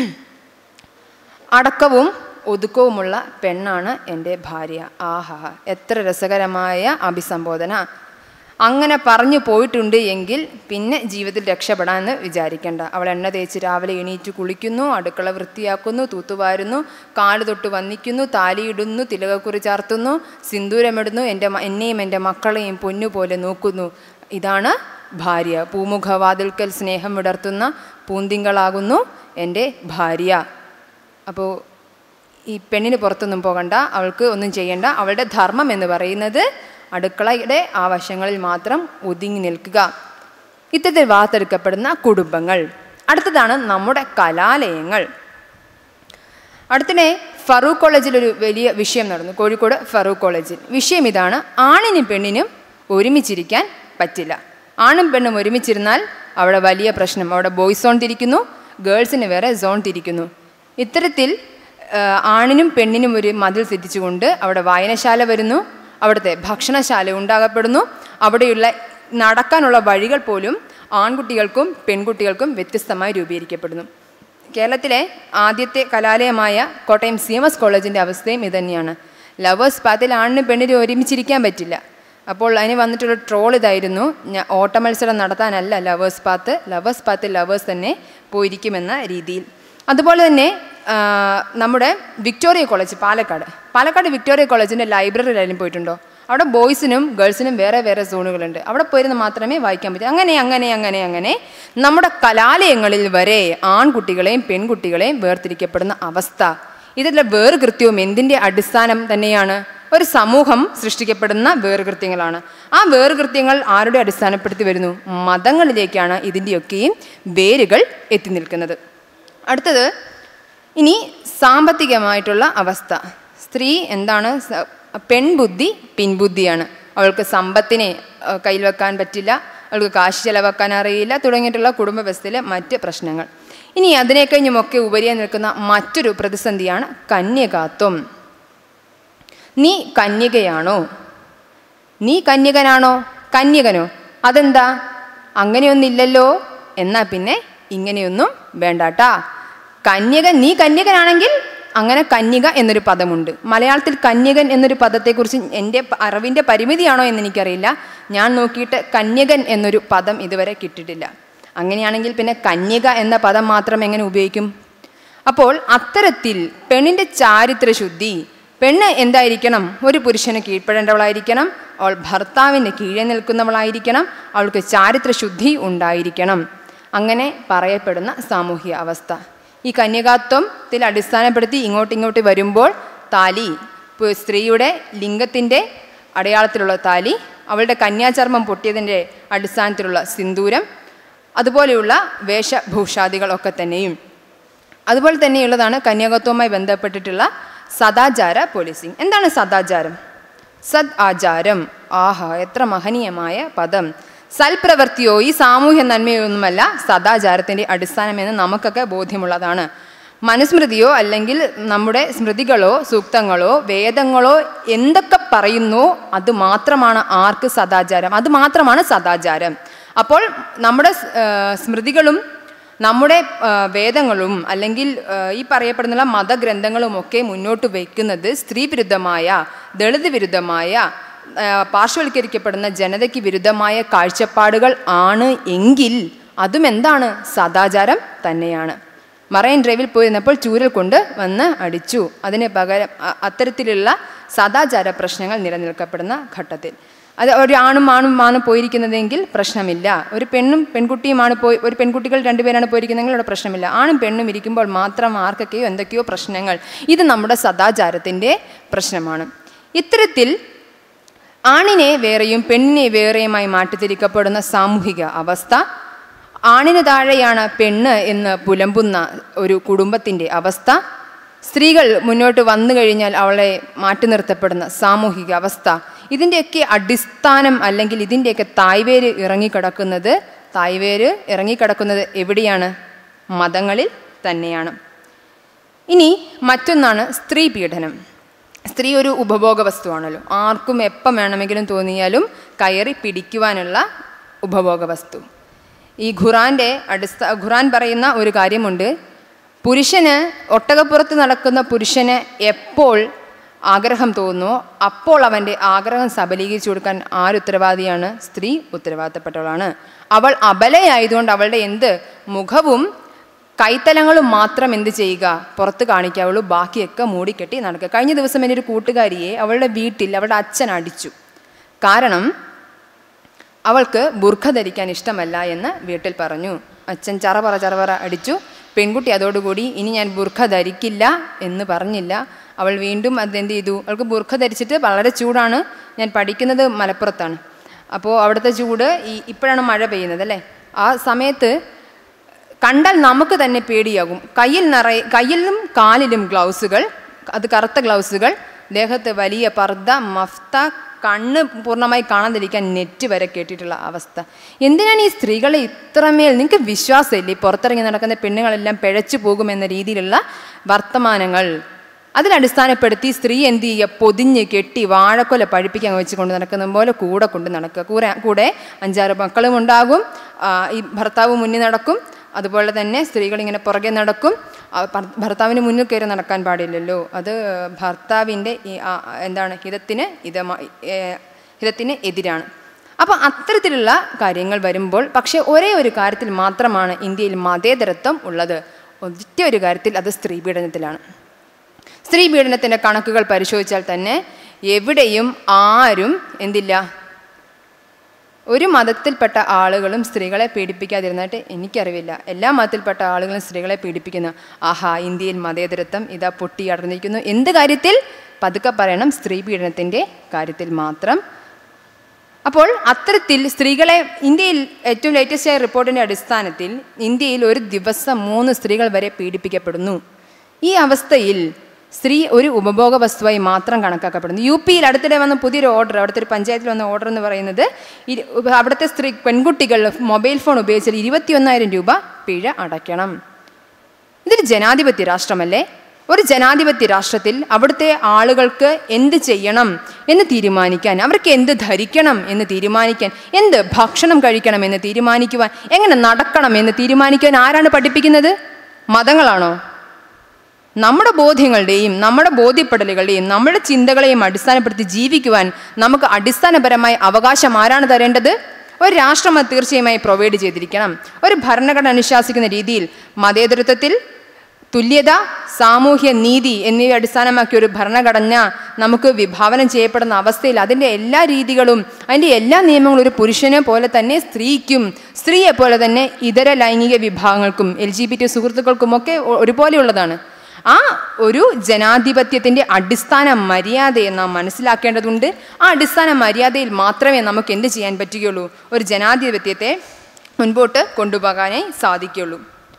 അടക്കവും ഒതുക്കവുമുള്ള പെണ്ണാണ് എൻ്റെ ഭാര്യ ആഹാ എത്ര രസകരമായ അഭിസംബോധന അങ്ങനെ പറഞ്ഞു പോയിട്ടുണ്ട് എങ്കിൽ പിന്നെ ജീവിതത്തിൽ രക്ഷപ്പെടാമെന്ന് വിചാരിക്കേണ്ട അവൾ എണ്ണ തേച്ച് രാവിലെ എണീറ്റ് കുളിക്കുന്നു അടുക്കള വൃത്തിയാക്കുന്നു തൂത്തുവാരുന്നു കാല് തൊട്ട് വന്നിക്കുന്നു താലിയിടുന്നു തിലകക്കുറി ചാർത്തുന്നു സിന്ദൂരമിടുന്നു എൻ്റെ മ- എന്നെയും എൻ്റെ മക്കളെയും പൊന്നുപോലെ നോക്കുന്നു ഇതാണ് ഭാര്യ പൂമുഖവാതിൽക്കൽ സ്നേഹം വിടർത്തുന്ന പൂന്തിങ്കളാകുന്നു എൻ്റെ ഭാര്യ അപ്പോൾ ഈ പെണ്ണിന് പുറത്തൊന്നും പോകണ്ട അവൾക്ക് ഒന്നും ചെയ്യണ്ട അവളുടെ ധർമ്മം എന്ന് പറയുന്നത് അടുക്കളയുടെ ആ വശങ്ങളിൽ മാത്രം ഒതുങ്ങി നിൽക്കുക ഇത്തരത്തിൽ വാർത്തെടുക്കപ്പെടുന്ന കുടുംബങ്ങൾ അടുത്തതാണ് നമ്മുടെ കലാലയങ്ങൾ അടുത്തിടെ ഫറൂഖ് കോളേജിൽ ഒരു വലിയ വിഷയം നടന്നു കോഴിക്കോട് ഫറൂഖ് കോളേജിൽ വിഷയം ഇതാണ് ആണിനും പെണ്ണിനും ഒരുമിച്ചിരിക്കാൻ പറ്റില്ല ആണും പെണ്ണും ഒരുമിച്ചിരുന്നാൽ അവിടെ വലിയ പ്രശ്നം അവിടെ ബോയ്സ് സോൺ തിരിക്കുന്നു ഗേൾസിന് വേറെ സോൺ തിരിക്കുന്നു ഇത്തരത്തിൽ ആ, ആണിനും പെണ്ണിനും ഒരു മതിൽ തെറ്റിച്ചുകൊണ്ട് അവിടെ വായനശാല വരുന്നു അവിടുത്തെ ഭക്ഷണശാല ഉണ്ടാകപ്പെടുന്നു അവിടെയുള്ള നടക്കാനുള്ള വഴികൾ പോലും ആൺകുട്ടികൾക്കും പെൺകുട്ടികൾക്കും വ്യത്യസ്തമായി രൂപീകരിക്കപ്പെടുന്നു കേരളത്തിലെ ആദ്യത്തെ കലാലയമായ കോട്ടയം സി എം എസ് കോളേജിൻ്റെ അവസ്ഥയും ഇതുതന്നെയാണ് ലവേഴ്സ് പാത്തിൽ ആണിനും പെണ്ണിനും ഒരുമിച്ചിരിക്കാൻ പറ്റില്ല അപ്പോൾ അതിന് വന്നിട്ടുള്ള ട്രോൾ ഇതായിരുന്നു ഞാൻ ഓട്ട മത്സരം നടത്താനല്ല lovers path lovers path lovers തന്നെ പോയിരിക്കുമെന്ന രീതിയിൽ അതുപോലെ തന്നെ ആ, നമ്മുടെ Victoria college Palakkad Palakkad Victoria കോളേജിൻ്റെ ലൈബ്രറിയിലായാലും പോയിട്ടുണ്ടോ അവിടെ ബോയ്സിനും ഗേൾസിനും വേറെ വേറെ സോണുകളുണ്ട് അവിടെ പോയിരുന്ന് മാത്രമേ വായിക്കാൻ പറ്റൂ അങ്ങനെ അങ്ങനെ അങ്ങനെ അങ്ങനെ നമ്മുടെ കലാലയങ്ങളിൽ വരെ ആൺകുട്ടികളെയും പെൺകുട്ടികളെയും വേർതിരിക്കപ്പെടുന്ന അവസ്ഥ ഇതിലെ വേർകൃത്യവും എന്തിൻ്റെ അടിസ്ഥാനം തന്നെയാണ് ഒരു സമൂഹം സൃഷ്ടിക്കപ്പെടുന്ന വേർകൃത്യങ്ങളാണ് ആ വേർകൃത്യങ്ങൾ ആരുടെ അടിസ്ഥാനപ്പെടുത്തി വരുന്നു മതങ്ങളിലേക്കാണ് ഇതിൻ്റെയൊക്കെയും വേരുകൾ എത്തി നിൽക്കുന്നത് അടുത്തത് ഇനി സാമ്പത്തികമായിട്ടുള്ള അവസ്ഥ സ്ത്രീ എന്താണ് സ- പെൺബുദ്ധി പിൻബുദ്ധിയാണ് അവൾക്ക് സമ്പത്തിനെ അഹ്, കയ്യിൽ വെക്കാൻ പറ്റില്ല അവൾക്ക് കാശ് ചെലവാക്കാൻ അറിയില്ല തുടങ്ങിയിട്ടുള്ള കുടുംബ വ്യവസ്ഥയിലെ മറ്റ് പ്രശ്നങ്ങൾ ഇനി അതിനെ കഴിഞ്ഞുമൊക്കെ ഉപരിയായി നിൽക്കുന്ന മറ്റൊരു പ്രതിസന്ധിയാണ് കന്യകാത്വം നീ കന്യകയാണോ നീ കന്യകനാണോ കന്യകനോ അതെന്താ അങ്ങനെയൊന്നില്ലല്ലോ എന്നാൽ പിന്നെ ഇങ്ങനെയൊന്നും വേണ്ടാട്ടാ കന്യകൻ നീ കന്യകനാണെങ്കിൽ അങ്ങനെ കന്യക എന്നൊരു പദമുണ്ട് മലയാളത്തിൽ കന്യകൻ എന്നൊരു പദത്തെക്കുറിച്ച് എൻ്റെ പ- അറിവിൻ്റെ പരിമിതിയാണോ എന്ന് എനിക്കറിയില്ല ഞാൻ നോക്കിയിട്ട് കന്യകൻ എന്നൊരു പദം ഇതുവരെ കിട്ടിയിട്ടില്ല അങ്ങനെയാണെങ്കിൽ പിന്നെ കന്യക എന്ന പദം മാത്രം എങ്ങനെ ഉപയോഗിക്കും അപ്പോൾ അത്തരത്തിൽ പെണ്ണിൻ്റെ ചാരിത്രശുദ്ധി പെണ്ണ് എന്തായിരിക്കണം ഒരു പുരുഷന് കീഴ്പ്പെടേണ്ടവളായിരിക്കണം അവൾ ഭർത്താവിന് കീഴെ നിൽക്കുന്നവളായിരിക്കണം അവൾക്ക് ചാരിത്രശുദ്ധി ഉണ്ടായിരിക്കണം അങ്ങനെ പറയപ്പെടുന്ന സാമൂഹ്യ അവസ്ഥ ഈ കന്യകാത്വത്തിൽ അടിസ്ഥാനപ്പെടുത്തി ഇങ്ങോട്ട് ഇങ്ങോട്ട് വരുമ്പോൾ താലി പു- സ്ത്രീയുടെ ലിംഗത്തിൻ്റെ അടയാളത്തിലുള്ള താലി അവളുടെ കന്യാചർമ്മം പൊട്ടിയതിൻ്റെ അടിസ്ഥാനത്തിലുള്ള സിന്ദൂരം അതുപോലെയുള്ള വേഷഭൂഷാദികളൊക്കെ തന്നെയും അതുപോലെ തന്നെയുള്ളതാണ് കന്യാകത്വവുമായി ബന്ധപ്പെട്ടിട്ടുള്ള സദാചാര പോലീസിങ് എന്താണ് സദാചാരം സദ് ആചാരം ആഹാ എത്ര മഹനീയമായ പദം സൽപ്രവൃത്തിയോ ഈ സാമൂഹ്യ നന്മയൊന്നുമല്ല സദാചാരത്തിൻ്റെ അടിസ്ഥാനമെന്ന് നമുക്കൊക്കെ ബോധ്യമുള്ളതാണ് മനുസ്മൃതിയോ അല്ലെങ്കിൽ നമ്മുടെ സ്മൃതികളോ സൂക്തങ്ങളോ വേദങ്ങളോ എന്തൊക്കെ പറയുന്നോ അത് മാത്രമാണ് ആർക്ക് സദാചാരം അത് മാത്രമാണ് സദാചാരം അപ്പോൾ നമ്മുടെ സ്- ആ, സ്മൃതികളും നമ്മുടെ ആ, വേദങ്ങളും അല്ലെങ്കിൽ ആ, ഈ പറയപ്പെടുന്ന മതഗ്രന്ഥങ്ങളും ഒക്കെ മുന്നോട്ട് വയ്ക്കുന്നത് സ്ത്രീ വിരുദ്ധമായ ദളിത് വിരുദ്ധമായ ആ, പാർശ്വവൽക്കരിക്കപ്പെടുന്ന ജനതയ്ക്ക് വിരുദ്ധമായ കാഴ്ചപ്പാടുകൾ ആണ് എങ്കിൽ അതും എന്താണ് സദാചാരം തന്നെയാണ് മറൈൻ ഡ്രൈവിൽ പോയിരുന്നപ്പോൾ ചൂരൽ കൊണ്ട് വന്ന് അടിച്ചു അതിന് പകരം അ- അത്തരത്തിലുള്ള സദാചാര പ്രശ്നങ്ങൾ നിലനിൽക്കപ്പെടുന്ന ഘട്ടത്തിൽ അത് ഒരു ആണും ആണും ആണ് പോയിരിക്കുന്നതെങ്കിൽ പ്രശ്നമില്ല ഒരു പെണ്ണും പെൺകുട്ടിയുമാണ് പോയി ഒരു പെൺകുട്ടികൾ രണ്ടുപേരാണ് പോയിരിക്കുന്നതെങ്കിൽ അവിടെ പ്രശ്നമില്ല ആണും പെണ്ണും ഇരിക്കുമ്പോൾ മാത്രം ആർക്കൊക്കെയോ എന്തൊക്കെയോ പ്രശ്നങ്ങൾ ഇത് നമ്മുടെ സദാചാരത്തിൻ്റെ പ്രശ്നമാണ് ഇത്തരത്തിൽ ആണിനെ വേറെയും പെണ്ണിനെ വേറെയുമായി മാറ്റിത്തിരിക്കപ്പെടുന്ന സാമൂഹിക അവസ്ഥ ആണിന് താഴെയാണ് പെണ്ണ് എന്ന് പുലമ്പുന്ന ഒരു കുടുംബത്തിൻ്റെ അവസ്ഥ സ്ത്രീകൾ മുന്നോട്ട് വന്നു കഴിഞ്ഞാൽ അവളെ മാറ്റി നിർത്തപ്പെടുന്ന സാമൂഹിക അവസ്ഥ ഇതിൻ്റെയൊക്കെ അടിസ്ഥാനം അല്ലെങ്കിൽ ഇതിൻ്റെയൊക്കെ തായ്വേര് ഇറങ്ങിക്കിടക്കുന്നത് തായ്വേര് ഇറങ്ങിക്കിടക്കുന്നത് എവിടെയാണ് മതങ്ങളിൽ തന്നെയാണ് ഇനി മറ്റൊന്നാണ് സ്ത്രീ പീഡനം സ്ത്രീ ഒരു ഉപഭോഗ വസ്തുവാണല്ലോ ആർക്കും എപ്പം വേണമെങ്കിലും തോന്നിയാലും കയറി പിടിക്കുവാനുള്ള ഉപഭോഗ വസ്തു ഈ ഖുറാൻ്റെ അടിസ്ഥാ ഖുറാൻ പറയുന്ന ഒരു കാര്യമുണ്ട് പുരുഷന് ഒട്ടകപ്പുറത്ത് നടക്കുന്ന പുരുഷന് എപ്പോൾ ആഗ്രഹം തോന്നുമോ അപ്പോൾ അവൻ്റെ ആഗ്രഹം സബലീകരിച്ചു കൊടുക്കാൻ ആരുത്തരവാദിയാണ് സ്ത്രീ ഉത്തരവാദിത്തപ്പെട്ടവളാണ് അവൾ അബലയായതുകൊണ്ട് അവളുടെ എന്ത് മുഖവും കൈത്തലങ്ങളും മാത്രം എന്ത് ചെയ്യുക പുറത്ത് കാണിക്കാവുള്ളൂ ബാക്കിയൊക്കെ മൂടിക്കെട്ടി നടക്കുക കഴിഞ്ഞ ദിവസം എൻ്റെ ഒരു കൂട്ടുകാരിയെ അവളുടെ വീട്ടിൽ അവളുടെ അച്ഛൻ അടിച്ചു കാരണം അവൾക്ക് ബുർഖ ധരിക്കാൻ ഇഷ്ടമല്ല എന്ന് വീട്ടിൽ പറഞ്ഞു അച്ഛൻ ചറപറ ചറപറ അടിച്ചു പെൺകുട്ടി അതോടുകൂടി ഇനി ഞാൻ ബുർഖ ധരിക്കില്ല എന്ന് പറഞ്ഞില്ല അവൾ വീണ്ടും അതെന്ത് ചെയ്തു അവൾക്ക് ബുർഖ ധരിച്ചിട്ട് വളരെ ചൂടാണ് ഞാൻ പഠിക്കുന്നത് മലപ്പുറത്താണ് അപ്പോൾ അവിടുത്തെ ചൂട് ഈ ഇപ്പോഴാണ് മഴ പെയ്യുന്നത് അല്ലേ ആ സമയത്ത് കണ്ടാൽ നമുക്ക് തന്നെ പേടിയാകും കയ്യിൽ നിറയെ കയ്യിലും കാലിലും ഗ്ലൗസുകൾ അത് കറുത്ത ഗ്ലൗസുകൾ ദേഹത്ത് വലിയ പർദ്ദ മഫ്ത കണ്ണ് പൂർണ്ണമായി കാണാതിരിക്കാൻ നെറ്റ് വരെ കെട്ടിയിട്ടുള്ള അവസ്ഥ എന്തിനാണ് ഈ സ്ത്രീകളെ ഇത്രമേൽ നിങ്ങൾക്ക് വിശ്വാസമില്ലേ ഈ പുറത്തിറങ്ങി നടക്കുന്ന പെണ്ണുങ്ങളെല്ലാം പിഴച്ചു പോകുമെന്ന രീതിയിലുള്ള വർത്തമാനങ്ങൾ അതിനടിസ്ഥാനപ്പെടുത്തി സ്ത്രീ എന്ത് ചെയ്യുക പൊതിഞ്ഞ് കെട്ടി വാഴക്കൊല പഴിപ്പിക്കാൻ വെച്ച് കൊണ്ട് നടക്കുന്ന പോലെ കൂടെ കൊണ്ട് നടക്കുക കൂടെ കൂടെ അഞ്ചാറ് മക്കളും ഉണ്ടാകും ആ, ഈ ഭർത്താവ് മുന്നിൽ നടക്കും അതുപോലെ തന്നെ സ്ത്രീകൾ ഇങ്ങനെ പുറകെ നടക്കും ആ, ഭർ- ഭർത്താവിന് മുന്നിൽ കയറി നടക്കാൻ പാടില്ലല്ലോ അത് ഭർത്താവിൻ്റെ ഈ ആ, എന്താണ് ഹിതത്തിന് ഹിതമാ ഏ, ഹിതത്തിന് എതിരാണ് അപ്പോൾ അത്തരത്തിലുള്ള കാര്യങ്ങൾ വരുമ്പോൾ പക്ഷേ ഒരേ ഒരു കാര്യത്തിൽ മാത്രമാണ് ഇന്ത്യയിൽ മതേതരത്വം ഉള്ളത് ഒറ്റ ഒരു കാര്യത്തിൽ അത് സ്ത്രീ പീഡനത്തിലാണ് സ്ത്രീ പീഡനത്തിൻ്റെ കണക്കുകൾ പരിശോധിച്ചാൽ തന്നെ എവിടെയും ആരും എന്തില്ല ഒരു മതത്തിൽപ്പെട്ട ആളുകളും സ്ത്രീകളെ പീഡിപ്പിക്കാതിരുന്നിട്ട് എനിക്കറിവില്ല എല്ലാ മതത്തിൽപ്പെട്ട ആളുകളും സ്ത്രീകളെ പീഡിപ്പിക്കുന്നു ആഹാ ഇന്ത്യയിൽ മതേതരത്വം ഇതാ പൊട്ടി അടർന്നിരിക്കുന്നു എന്ത് കാര്യത്തിൽ പതുക്കെ പറയണം സ്ത്രീ പീഡനത്തിൻ്റെ കാര്യത്തിൽ മാത്രം അപ്പോൾ അത്തരത്തിൽ സ്ത്രീകളെ ഇന്ത്യയിൽ ഏറ്റവും ലേറ്റസ്റ്റ് ആയ റിപ്പോർട്ടിൻ്റെ അടിസ്ഥാനത്തിൽ ഇന്ത്യയിൽ ഒരു ദിവസം മൂന്ന് സ്ത്രീകൾ വരെ പീഡിപ്പിക്കപ്പെടുന്നു ഈ അവസ്ഥയിൽ സ്ത്രീ ഒരു ഉപഭോഗ വസ്തുവായി മാത്രം കണക്കാക്കപ്പെടുന്നു യു പിയിൽ അടുത്തിടെ വന്ന പുതിയൊരു ഓർഡർ അവിടുത്തെ ഒരു പഞ്ചായത്തിൽ വന്ന ഓർഡർ എന്ന് പറയുന്നത് ഇരു- അവിടുത്തെ സ്ത്രീ പെൺകുട്ടികൾ മൊബൈൽ ഫോൺ ഉപയോഗിച്ചാൽ ഇരുപത്തിയൊന്നായിരം രൂപ പിഴ അടയ്ക്കണം ഇതൊരു ജനാധിപത്യ രാഷ്ട്രമല്ലേ ഒരു ജനാധിപത്യ രാഷ്ട്രത്തിൽ അവിടുത്തെ ആളുകൾക്ക് എന്ത് ചെയ്യണം എന്ന് തീരുമാനിക്കാൻ അവർക്ക് എന്ത് ധരിക്കണം എന്ന് തീരുമാനിക്കാൻ എന്ത് ഭക്ഷണം കഴിക്കണം എന്ന് തീരുമാനിക്കുവാൻ എങ്ങനെ നടക്കണം എന്ന് തീരുമാനിക്കുവാൻ ആരാണ് പഠിപ്പിക്കുന്നത് മതങ്ങളാണോ നമ്മുടെ ബോധ്യങ്ങളുടെയും നമ്മുടെ ബോധ്യപ്പെടലുകളുടെയും നമ്മുടെ ചിന്തകളെയും അടിസ്ഥാനപ്പെടുത്തി ജീവിക്കുവാൻ നമുക്ക് അടിസ്ഥാനപരമായ അവകാശം ആരാണ് തരേണ്ടത് ഒരു രാഷ്ട്രം അത് തീർച്ചയായുമായി പ്രൊവൈഡ് ചെയ്തിരിക്കണം ഒരു ഭരണഘടന അനുശാസിക്കുന്ന രീതിയിൽ മതേതരത്വത്തിൽ തുല്യത സാമൂഹ്യ നീതി എന്നിവ അടിസ്ഥാനമാക്കിയ ഒരു ഭരണഘടന നമുക്ക് വിഭാവനം ചെയ്യപ്പെടുന്ന അവസ്ഥയിൽ അതിൻ്റെ എല്ലാ രീതികളും അതിൻ്റെ എല്ലാ നിയമങ്ങളും ഒരു പുരുഷനെ പോലെ തന്നെ സ്ത്രീക്കും സ്ത്രീയെ പോലെ തന്നെ ഇതര ലൈംഗിക വിഭാഗങ്ങൾക്കും എൽ ജി ബി ടി സുഹൃത്തുക്കൾക്കുമൊക്കെ ഒ- ഒരുപോലെയുള്ളതാണ് ആ ഒരു ജനാധിപത്യത്തിൻ്റെ അടിസ്ഥാന മര്യാദയെ നാം മനസ്സിലാക്കേണ്ടതുണ്ട് ആ അടിസ്ഥാന മര്യാദയിൽ മാത്രമേ നമുക്ക് എന്ത് ചെയ്യാൻ പറ്റുകയുള്ളൂ ഒരു ജനാധിപത്യത്തെ മുൻപോട്ട് കൊണ്ടുപോകാനേ സാധിക്കുകയുള്ളൂ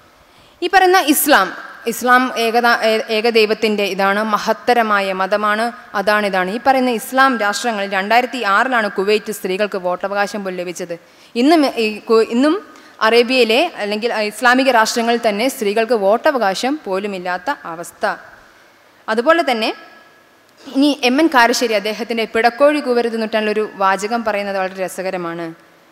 ഈ പറയുന്ന ഇസ്ലാം ഇസ്ലാം ഏകദ ഏ- ഏകദൈവത്തിൻ്റെ ഇതാണ് മഹത്തരമായ മതമാണ് അതാണ് ഇതാണ് ഈ പറയുന്ന ഇസ്ലാം രാഷ്ട്രങ്ങളിൽ രണ്ടായിരത്തി ആറിലാണ് കുവൈറ്റ് സ്ത്രീകൾക്ക് വോട്ടവകാശം പോലും ലഭിച്ചത് ഇന്നും ഈ കു- ഇന്നും അറേബ്യയിലെ അല്ലെങ്കിൽ ഇസ്ലാമിക രാഷ്ട്രങ്ങളിൽ തന്നെ സ്ത്രീകൾക്ക് വോട്ടവകാശം പോലുമില്ലാത്ത അവസ്ഥ അതുപോലെ തന്നെ ഇനി എം എൻ കാരശ്ശേരി അദ്ദേഹത്തിൻ്റെ പിടക്കോഴി കൂവരുത് നൂറ്റാണ്ടിലൊരു വാചകം പറയുന്നത് വളരെ രസകരമാണ്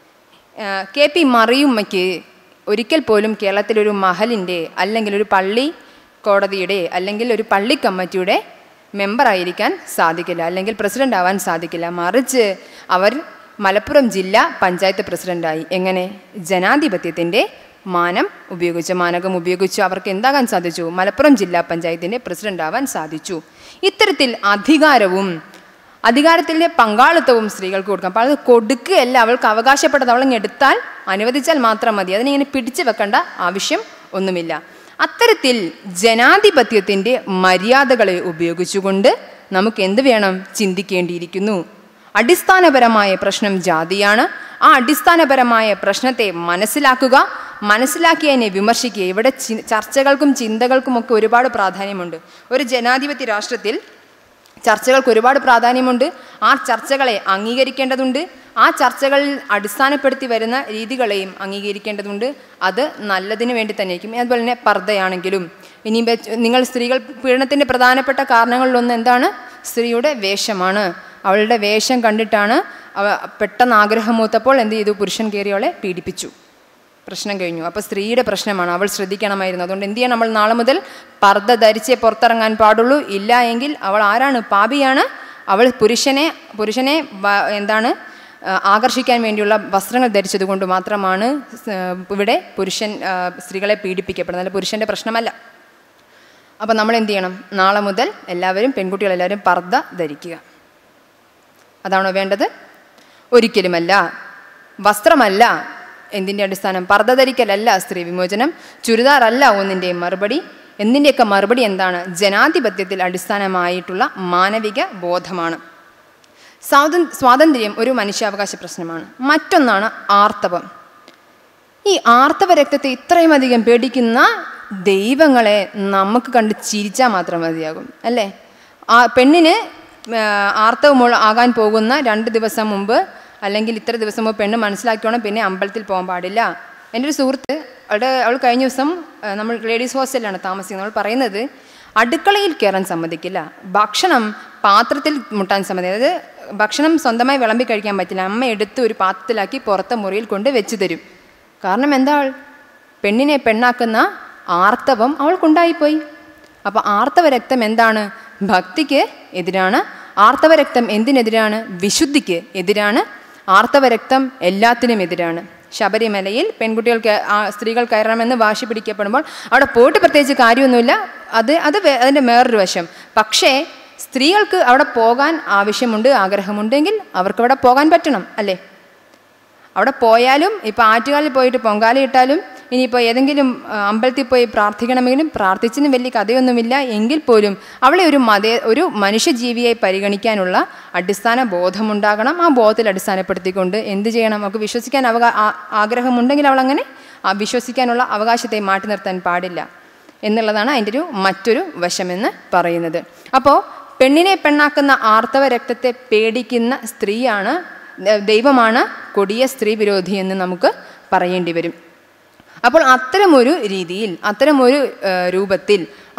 ആഹ് കെ പി മറിയുമ്മയ്ക്ക് ഒരിക്കൽ പോലും കേരളത്തിലൊരു മഹലിൻ്റെ അല്ലെങ്കിൽ ഒരു പള്ളി കോടതിയുടെ അല്ലെങ്കിൽ ഒരു പള്ളി കമ്മിറ്റിയുടെ മെമ്പറായിരിക്കാൻ സാധിക്കില്ല അല്ലെങ്കിൽ പ്രസിഡന്റ് ആവാൻ സാധിക്കില്ല മറിച്ച് അവർ മലപ്പുറം ജില്ലാ പഞ്ചായത്ത് പ്രസിഡന്റായി എങ്ങനെ ജനാധിപത്യത്തിൻ്റെ മാനം ഉപയോഗിച്ച് മാനകം ഉപയോഗിച്ച് അവർക്ക് എന്താകാൻ സാധിച്ചു മലപ്പുറം ജില്ലാ പഞ്ചായത്തിൻ്റെ പ്രസിഡന്റ് ആവാൻ സാധിച്ചു ഇത്തരത്തിൽ അധികാരവും അധികാരത്തിൻ്റെ പങ്കാളിത്തവും സ്ത്രീകൾക്ക് കൊടുക്കാം അപ്പോൾ അത് കൊടുക്കുകയല്ല അവൾക്ക് അവകാശപ്പെട്ടത് അവളങ്ങ് എടുത്താൽ അനുവദിച്ചാൽ മാത്രം മതി അതിനിങ്ങനെ പിടിച്ചു വെക്കേണ്ട ആവശ്യം ഒന്നുമില്ല അത്തരത്തിൽ ജനാധിപത്യത്തിൻ്റെ മര്യാദകളെ ഉപയോഗിച്ചുകൊണ്ട് നമുക്ക് എന്ത് വേണം ചിന്തിക്കേണ്ടിയിരിക്കുന്നു അടിസ്ഥാനപരമായ പ്രശ്നം ജാതിയാണ് ആ അടിസ്ഥാനപരമായ പ്രശ്നത്തെ മനസ്സിലാക്കുക മനസ്സിലാക്കി അതിനെ വിമർശിക്കുക ഇവിടെ ചി- ചർച്ചകൾക്കും ചിന്തകൾക്കുമൊക്കെ ഒരുപാട് പ്രാധാന്യമുണ്ട് ഒരു ജനാധിപത്യ രാഷ്ട്രത്തിൽ ചർച്ചകൾക്ക് ഒരുപാട് പ്രാധാന്യമുണ്ട് ആ ചർച്ചകളെ അംഗീകരിക്കേണ്ടതുണ്ട് ആ ചർച്ചകളിൽ അടിസ്ഥാനപ്പെടുത്തി വരുന്ന രീതികളെയും അംഗീകരിക്കേണ്ടതുണ്ട് അത് നല്ലതിന് വേണ്ടി തന്നെയായിരിക്കും അതുപോലെ തന്നെ പർദ്ദയാണെങ്കിലും ഇനി വെച്ച് നിങ്ങൾ സ്ത്രീകൾ പീഡനത്തിൻ്റെ പ്രധാനപ്പെട്ട കാരണങ്ങളിലൊന്ന് എന്താണ് സ്ത്രീയുടെ വേഷമാണ് അവളുടെ വേഷം കണ്ടിട്ടാണ് അവ പെട്ടെന്ന് ആഗ്രഹം മൂത്തപ്പോൾ എന്ത് ചെയ്തു പുരുഷൻ കയറി അവളെ പീഡിപ്പിച്ചു പ്രശ്നം കഴിഞ്ഞു അപ്പോൾ സ്ത്രീയുടെ പ്രശ്നമാണ് അവൾ ശ്രദ്ധിക്കണമായിരുന്നു അതുകൊണ്ട് എന്ത് ചെയ്യണം നമ്മൾ നാളെ മുതൽ പർദ്ദ ധരിച്ചേ പുറത്തിറങ്ങാൻ പാടുള്ളൂ ഇല്ല എങ്കിൽ അവൾ ആരാണ് പാപിയാണ് അവൾ പുരുഷനെ പുരുഷനെ വ- എന്താണ് ആ, ആകർഷിക്കാൻ വേണ്ടിയുള്ള വസ്ത്രങ്ങൾ ധരിച്ചത് കൊണ്ട് മാത്രമാണ് സ്- ഇവിടെ പുരുഷൻ ആ, സ്ത്രീകളെ പീഡിപ്പിക്കപ്പെടുന്നത് അല്ല പുരുഷൻ്റെ പ്രശ്നമല്ല അപ്പോൾ നമ്മൾ എന്ത് ചെയ്യണം നാളെ മുതൽ എല്ലാവരും പെൺകുട്ടികളെല്ലാവരും പർദ്ദ ധരിക്കുക അതാണോ വേണ്ടത് ഒരിക്കലുമല്ല വസ്ത്രമല്ല എന്തിൻ്റെ അടിസ്ഥാനം പർദ്ദ ധരിക്കലല്ല സ്ത്രീ വിമോചനം ചുരിദാറല്ല ഒന്നിൻ്റെയും മറുപടി എന്തിൻ്റെയൊക്കെ മറുപടി എന്താണ് ജനാധിപത്യത്തിൽ അടിസ്ഥാനമായിട്ടുള്ള മാനവിക ബോധമാണ് സ്വാതന് സ്വാതന്ത്ര്യം ഒരു മനുഷ്യാവകാശ പ്രശ്നമാണ് മറ്റൊന്നാണ് ആർത്തവം ഈ ആർത്തവ രക്തത്തെ ഇത്രയും അധികം പേടിക്കുന്ന ദൈവങ്ങളെ നമുക്ക് കണ്ട് ചിരിച്ചാൽ മാത്രം മതിയാകും അല്ലേ ആ പെണ്ണിന് ആ, ആർത്തവമുള്ള ആകാൻ പോകുന്ന രണ്ട് ദിവസം മുമ്പ് അല്ലെങ്കിൽ ഇത്ര ദിവസം മുമ്പ് പെണ്ണ് മനസ്സിലാക്കിയോണം പിന്നെ അമ്പലത്തിൽ പോകാൻ പാടില്ല എൻ്റെ ഒരു സുഹൃത്ത് അവളുടെ അവൾ കഴിഞ്ഞ ദിവസം ആ, നമ്മൾ ലേഡീസ് ഹോസ്റ്റലിലാണ് താമസിക്കുന്നത് അവൾ പറയുന്നത് അടുക്കളയിൽ കയറാൻ സമ്മതിക്കില്ല ഭക്ഷണം പാത്രത്തിൽ മുട്ടാൻ സമ്മതി അതായത് ഭക്ഷണം സ്വന്തമായി വിളമ്പി കഴിക്കാൻ പറ്റില്ല അമ്മ എടുത്ത് ഒരു പാത്രത്തിലാക്കി പുറത്തെ മുറിയിൽ കൊണ്ട് വെച്ച് തരും കാരണം എന്താ അവൾ പെണ്ണിനെ പെണ്ണാക്കുന്ന ആർത്തവം അവൾക്കുണ്ടായിപ്പോയി അപ്പോൾ ആർത്തവ രക്തം എന്താണ് ഭക്തിക്ക് എതിരാണ് ആർത്തവ രക്തം എന്തിനെതിരാണ് വിശുദ്ധിക്ക് എതിരാണ് ആർത്തവ രക്തം എല്ലാത്തിനും എതിരാണ് ശബരിമലയിൽ പെൺകുട്ടികൾക്ക് സ്ത്രീകൾ കയറണമെന്ന് വാശി പിടിക്കപ്പെടുമ്പോൾ അവിടെ പോയിട്ട് പ്രത്യേകിച്ച് കാര്യമൊന്നുമില്ല അത് അത് വേ- അതിൻ്റെ വേറൊരു വശം പക്ഷേ സ്ത്രീകൾക്ക് അവിടെ പോകാൻ ആവശ്യമുണ്ട് ആഗ്രഹമുണ്ടെങ്കിൽ അവർക്ക് അവിടെ പോകാൻ പറ്റണം അല്ലേ അവിടെ പോയാലും ഇപ്പോൾ ആറ്റുകാലിൽ പോയിട്ട് പൊങ്കാല ഇട്ടാലും ഇനിയിപ്പോൾ ഏതെങ്കിലും ആ, അമ്പലത്തിൽ പോയി പ്രാർത്ഥിക്കണമെങ്കിലും പ്രാർത്ഥിച്ചതിന് വലിയ കഥയൊന്നുമില്ല എങ്കിൽ പോലും അവളെ ഒരു മതേ ഒരു മനുഷ്യജീവിയെ പരിഗണിക്കാനുള്ള അടിസ്ഥാന ബോധമുണ്ടാകണം ആ ബോധത്തിൽ അടിസ്ഥാനപ്പെടുത്തിക്കൊണ്ട് എന്ത് ചെയ്യണം അവൾക്ക് വിശ്വസിക്കാൻ അവകാ ആ- ആഗ്രഹമുണ്ടെങ്കിൽ അവളങ്ങനെ ആ വിശ്വസിക്കാനുള്ള അവകാശത്തെ മാറ്റി നിർത്താൻ പാടില്ല എന്നുള്ളതാണ് അതിൻ്റെ ഒരു മറ്റൊരു വശമെന്ന് പറയുന്നത് അപ്പോൾ പെണ്ണിനെ പെണ്ണാക്കുന്ന ആർത്തവ രക്തത്തെ പേടിക്കുന്ന സ്ത്രീയാണ് ദ- ദൈവമാണ് കൊടിയ സ്ത്രീ വിരോധി എന്ന് നമുക്ക് പറയേണ്ടി വരും അപ്പോൾ അത്തരമൊരു രീതിയിൽ അത്തരമൊരു ആ, രൂപത്തിൽ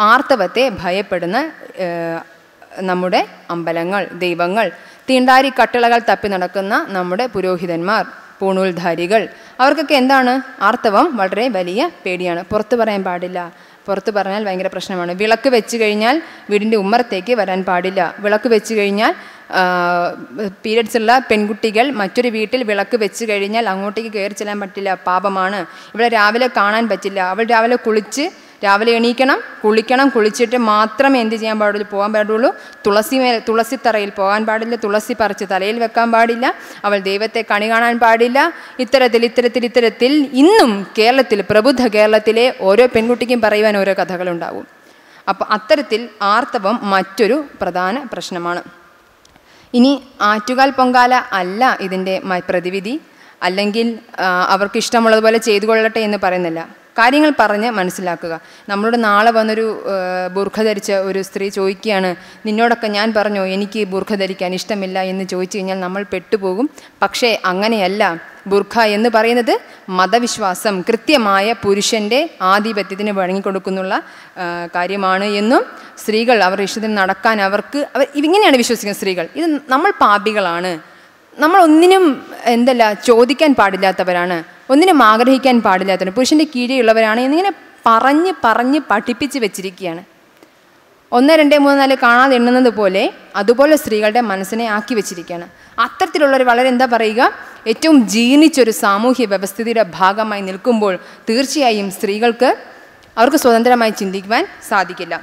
ആർത്തവത്തെ ഭയപ്പെടുന്ന ഏഹ്, നമ്മുടെ അമ്പലങ്ങൾ ദൈവങ്ങൾ തീണ്ടാരി കട്ടിളകൾ തപ്പി നടക്കുന്ന നമ്മുടെ പുരോഹിതന്മാർ പൂണൂൽധാരികൾ അവർക്കൊക്കെ എന്താണ് ആർത്തവം വളരെ വലിയ പേടിയാണ് പുറത്ത് പറയാൻ പാടില്ല പുറത്ത് പറഞ്ഞാൽ ഭയങ്കര പ്രശ്നമാണ് വിളക്ക് വെച്ച് കഴിഞ്ഞാൽ വീടിൻ്റെ ഉമ്മറത്തേക്ക് വരാൻ പാടില്ല വിളക്ക് വെച്ച് കഴിഞ്ഞാൽ പീരിയഡ്സ് ഉള്ള പെൺകുട്ടികൾ മറ്റൊരു വീട്ടിൽ വിളക്ക് വെച്ച് കഴിഞ്ഞാൽ അങ്ങോട്ടേക്ക് കയറി ചെല്ലാൻ പറ്റില്ല പാപമാണ് ഇവിടെ രാവിലെ കാണാൻ പറ്റില്ല അവൾ രാവിലെ കുളിച്ച് രാവിലെ എണീക്കണം കുളിക്കണം കുളിച്ചിട്ട് മാത്രമേ എന്ത് ചെയ്യാൻ പാടുള്ളൂ പോകാൻ പാടുള്ളൂ തുളസി മേ തുളസിത്തറയിൽ പോകാൻ പാടില്ല തുളസി പറിച്ച് തലയിൽ വെക്കാൻ പാടില്ല അവൾ ദൈവത്തെ കണി കാണാൻ പാടില്ല ഇത്തരത്തിൽ ഇത്തരത്തിൽ ഇത്തരത്തിൽ ഇന്നും കേരളത്തിൽ പ്രബുദ്ധ കേരളത്തിലെ ഓരോ പെൺകുട്ടിക്കും പറയുവാൻ ഓരോ കഥകളുണ്ടാവും അപ്പോൾ അത്തരത്തിൽ ആർത്തവം മറ്റൊരു പ്രധാന പ്രശ്നമാണ് ഇനി ആറ്റുകാൽ പൊങ്കാല അല്ല ഇതിൻ്റെ മ- പ്രതിവിധി അല്ലെങ്കിൽ ആ, അവർക്ക് ഇഷ്ടമുള്ളതുപോലെ ചെയ്തു കൊള്ളട്ടെ എന്ന് പറയുന്നില്ല കാര്യങ്ങൾ പറഞ്ഞ് മനസ്സിലാക്കുക നമ്മളോട് നാളെ വന്നൊരു ആ, ബുർഖ ധരിച്ച ഒരു സ്ത്രീ ചോദിക്കുകയാണ് നിന്നോടൊക്കെ ഞാൻ പറഞ്ഞോ എനിക്ക് ബുർഖ ധരിക്കാൻ ഇഷ്ടമില്ല എന്ന് ചോദിച്ചു കഴിഞ്ഞാൽ നമ്മൾ പെട്ടുപോകും പക്ഷേ അങ്ങനെയല്ല ബുർഖ എന്ന് പറയുന്നത് മതവിശ്വാസം കൃത്യമായ പുരുഷൻ്റെ ആധിപത്യത്തിന് വഴങ്ങിക്കൊടുക്കുന്നുള്ള ആ, കാര്യമാണ് എന്നും സ്ത്രീകൾ അവർ ഇഷ്ടത്തിന് നടക്കാൻ അവർക്ക് അവർ ഇങ്ങനെയാണ് വിശ്വസിക്കുന്നത് സ്ത്രീകൾ ഇത് നമ്മൾ പാപികളാണ് നമ്മൾ ഒന്നിനും എന്തല്ല ചോദിക്കാൻ പാടില്ലാത്തവരാണ് ഒന്നിനും ആഗ്രഹിക്കാൻ പാടില്ലാത്തവരാണ് പുരുഷൻ്റെ കീഴിലുള്ളവരാണ് എന്നിങ്ങനെ പറഞ്ഞ് പറഞ്ഞ് പഠിപ്പിച്ച് വെച്ചിരിക്കുകയാണ് ഒന്ന് രണ്ട് മൂന്ന് നാല് കാണാതെ എണ്ണുന്നത് പോലെ അതുപോലെ സ്ത്രീകളുടെ മനസ്സിനെ ആക്കി വെച്ചിരിക്കുകയാണ് അത്തരത്തിലുള്ളവർ വളരെ എന്താ പറയുക ഏറ്റവും ജീർണിച്ചൊരു സാമൂഹ്യ വ്യവസ്ഥിതിയുടെ ഭാഗമായി നിൽക്കുമ്പോൾ തീർച്ചയായും സ്ത്രീകൾക്ക് അവർക്ക് സ്വതന്ത്രമായി ചിന്തിക്കുവാൻ സാധിക്കില്ല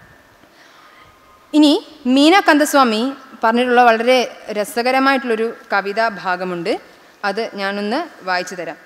ഇനി മീന കന്ദസ്വാമി പറഞ്ഞിട്ടുള്ള വളരെ രസകരമായിട്ടുള്ളൊരു കവിതാ ഭാഗമുണ്ട് അത് ഞാനൊന്ന് വായിച്ചു തരാം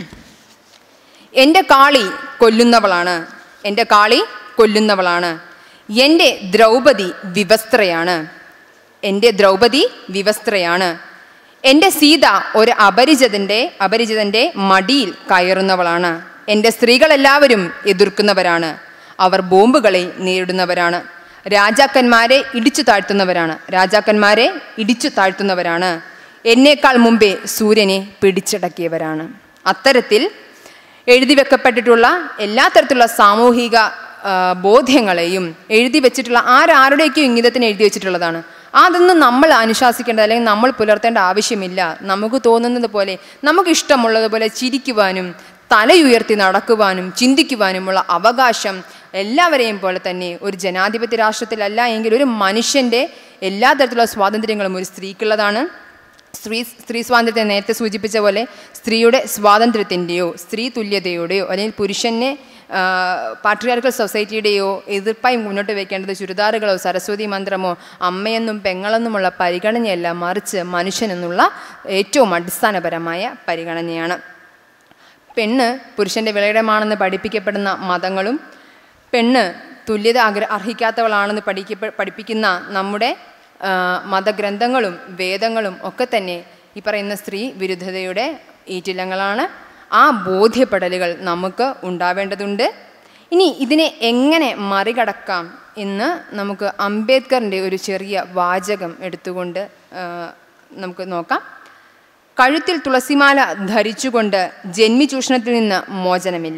എൻ്റെ കാളി കൊല്ലുന്നവളാണ് എൻ്റെ കാളി കൊല്ലുന്നവളാണ് എൻ്റെ ദ്രൗപദി വിവസ്ത്രയാണ് എൻ്റെ ദ്രൗപദി വിവസ്ത്രയാണ് എൻ്റെ സീത ഒരു അപരിചിതൻ്റെ അപരിചിതൻ്റെ മടിയിൽ കയറുന്നവളാണ് എൻ്റെ സ്ത്രീകളെല്ലാവരും എതിർക്കുന്നവരാണ് അവർ ബോംബുകളെ നേരിടുന്നവരാണ് രാജാക്കന്മാരെ ഇടിച്ചു താഴ്ത്തുന്നവരാണ് രാജാക്കന്മാരെ ഇടിച്ചു താഴ്ത്തുന്നവരാണ് എന്നേക്കാൾ മുമ്പേ സൂര്യനെ പിടിച്ചടക്കിയവരാണ് അത്തരത്തിൽ എഴുതി വെക്കപ്പെട്ടിട്ടുള്ള എല്ലാ തരത്തിലുള്ള സാമൂഹിക ആ, ബോധ്യങ്ങളെയും എഴുതി വെച്ചിട്ടുള്ള ആരാരുടെയൊക്കെയോ ഇംഗിതത്തിന് എഴുതി വെച്ചിട്ടുള്ളതാണ് അതൊന്നും നമ്മൾ അനുശാസിക്കേണ്ട അല്ലെങ്കിൽ നമ്മൾ പുലർത്തേണ്ട ആവശ്യമില്ല നമുക്ക് തോന്നുന്നത് പോലെ നമുക്ക് ഇഷ്ടമുള്ളതുപോലെ ചിരിക്കുവാനും തലയുയർത്തി നടക്കുവാനും ചിന്തിക്കുവാനുമുള്ള അവകാശം എല്ലാവരെയും പോലെ തന്നെ ഒരു ജനാധിപത്യ രാഷ്ട്രത്തിലല്ല എങ്കിൽ ഒരു മനുഷ്യൻ്റെ എല്ലാ തരത്തിലുള്ള സ്വാതന്ത്ര്യങ്ങളും ഒരു സ്ത്രീക്കുള്ളതാണ് സ്ത്രീ സ്ത്രീ സ്വാതന്ത്ര്യത്തെ നേരത്തെ സൂചിപ്പിച്ച പോലെ സ്ത്രീയുടെ സ്വാതന്ത്ര്യത്തിൻ്റെയോ സ്ത്രീ തുല്യതയുടെയോ അല്ലെങ്കിൽ പുരുഷനെ പാട്രിയാർക്കൽ സൊസൈറ്റിയുടെയോ എതിർപ്പായി മുന്നോട്ട് വയ്ക്കേണ്ടത് ചുരിദാറുകളോ സരസ്വതി മന്ത്രമോ അമ്മയെന്നും പെങ്ങളെന്നുമുള്ള പരിഗണനയല്ല മറിച്ച് മനുഷ്യനെന്നുള്ള ഏറ്റവും അടിസ്ഥാനപരമായ പരിഗണനയാണ് പെണ്ണ് പുരുഷൻ്റെ വിളയിടമാണെന്ന് പഠിപ്പിക്കപ്പെടുന്ന മതങ്ങളും പെണ്ണ് തുല്യത ആഗ്ര അർഹിക്കാത്തവളാണെന്ന് പഠിക്കപ്പെ പഠിപ്പിക്കുന്ന നമ്മുടെ ആ, മതഗ്രന്ഥങ്ങളും വേദങ്ങളും ഒക്കെ തന്നെ ഈ പറയുന്ന സ്ത്രീ വിരുദ്ധതയുടെ ഈറ്റില്ലങ്ങളാണ് ആ ബോധ്യപ്പെടലുകൾ നമുക്ക് ഉണ്ടാവേണ്ടതുണ്ട് ഇനി ഇതിനെ എങ്ങനെ മറികടക്കാം എന്ന് നമുക്ക് അംബേദ്കറിൻ്റെ ഒരു ചെറിയ വാചകം എടുത്തുകൊണ്ട് ആ, നമുക്ക് നോക്കാം കഴുത്തിൽ തുളസിമാല ധരിച്ചുകൊണ്ട് ജന്മിചൂഷണത്തിൽ നിന്ന് മോചനമില്ല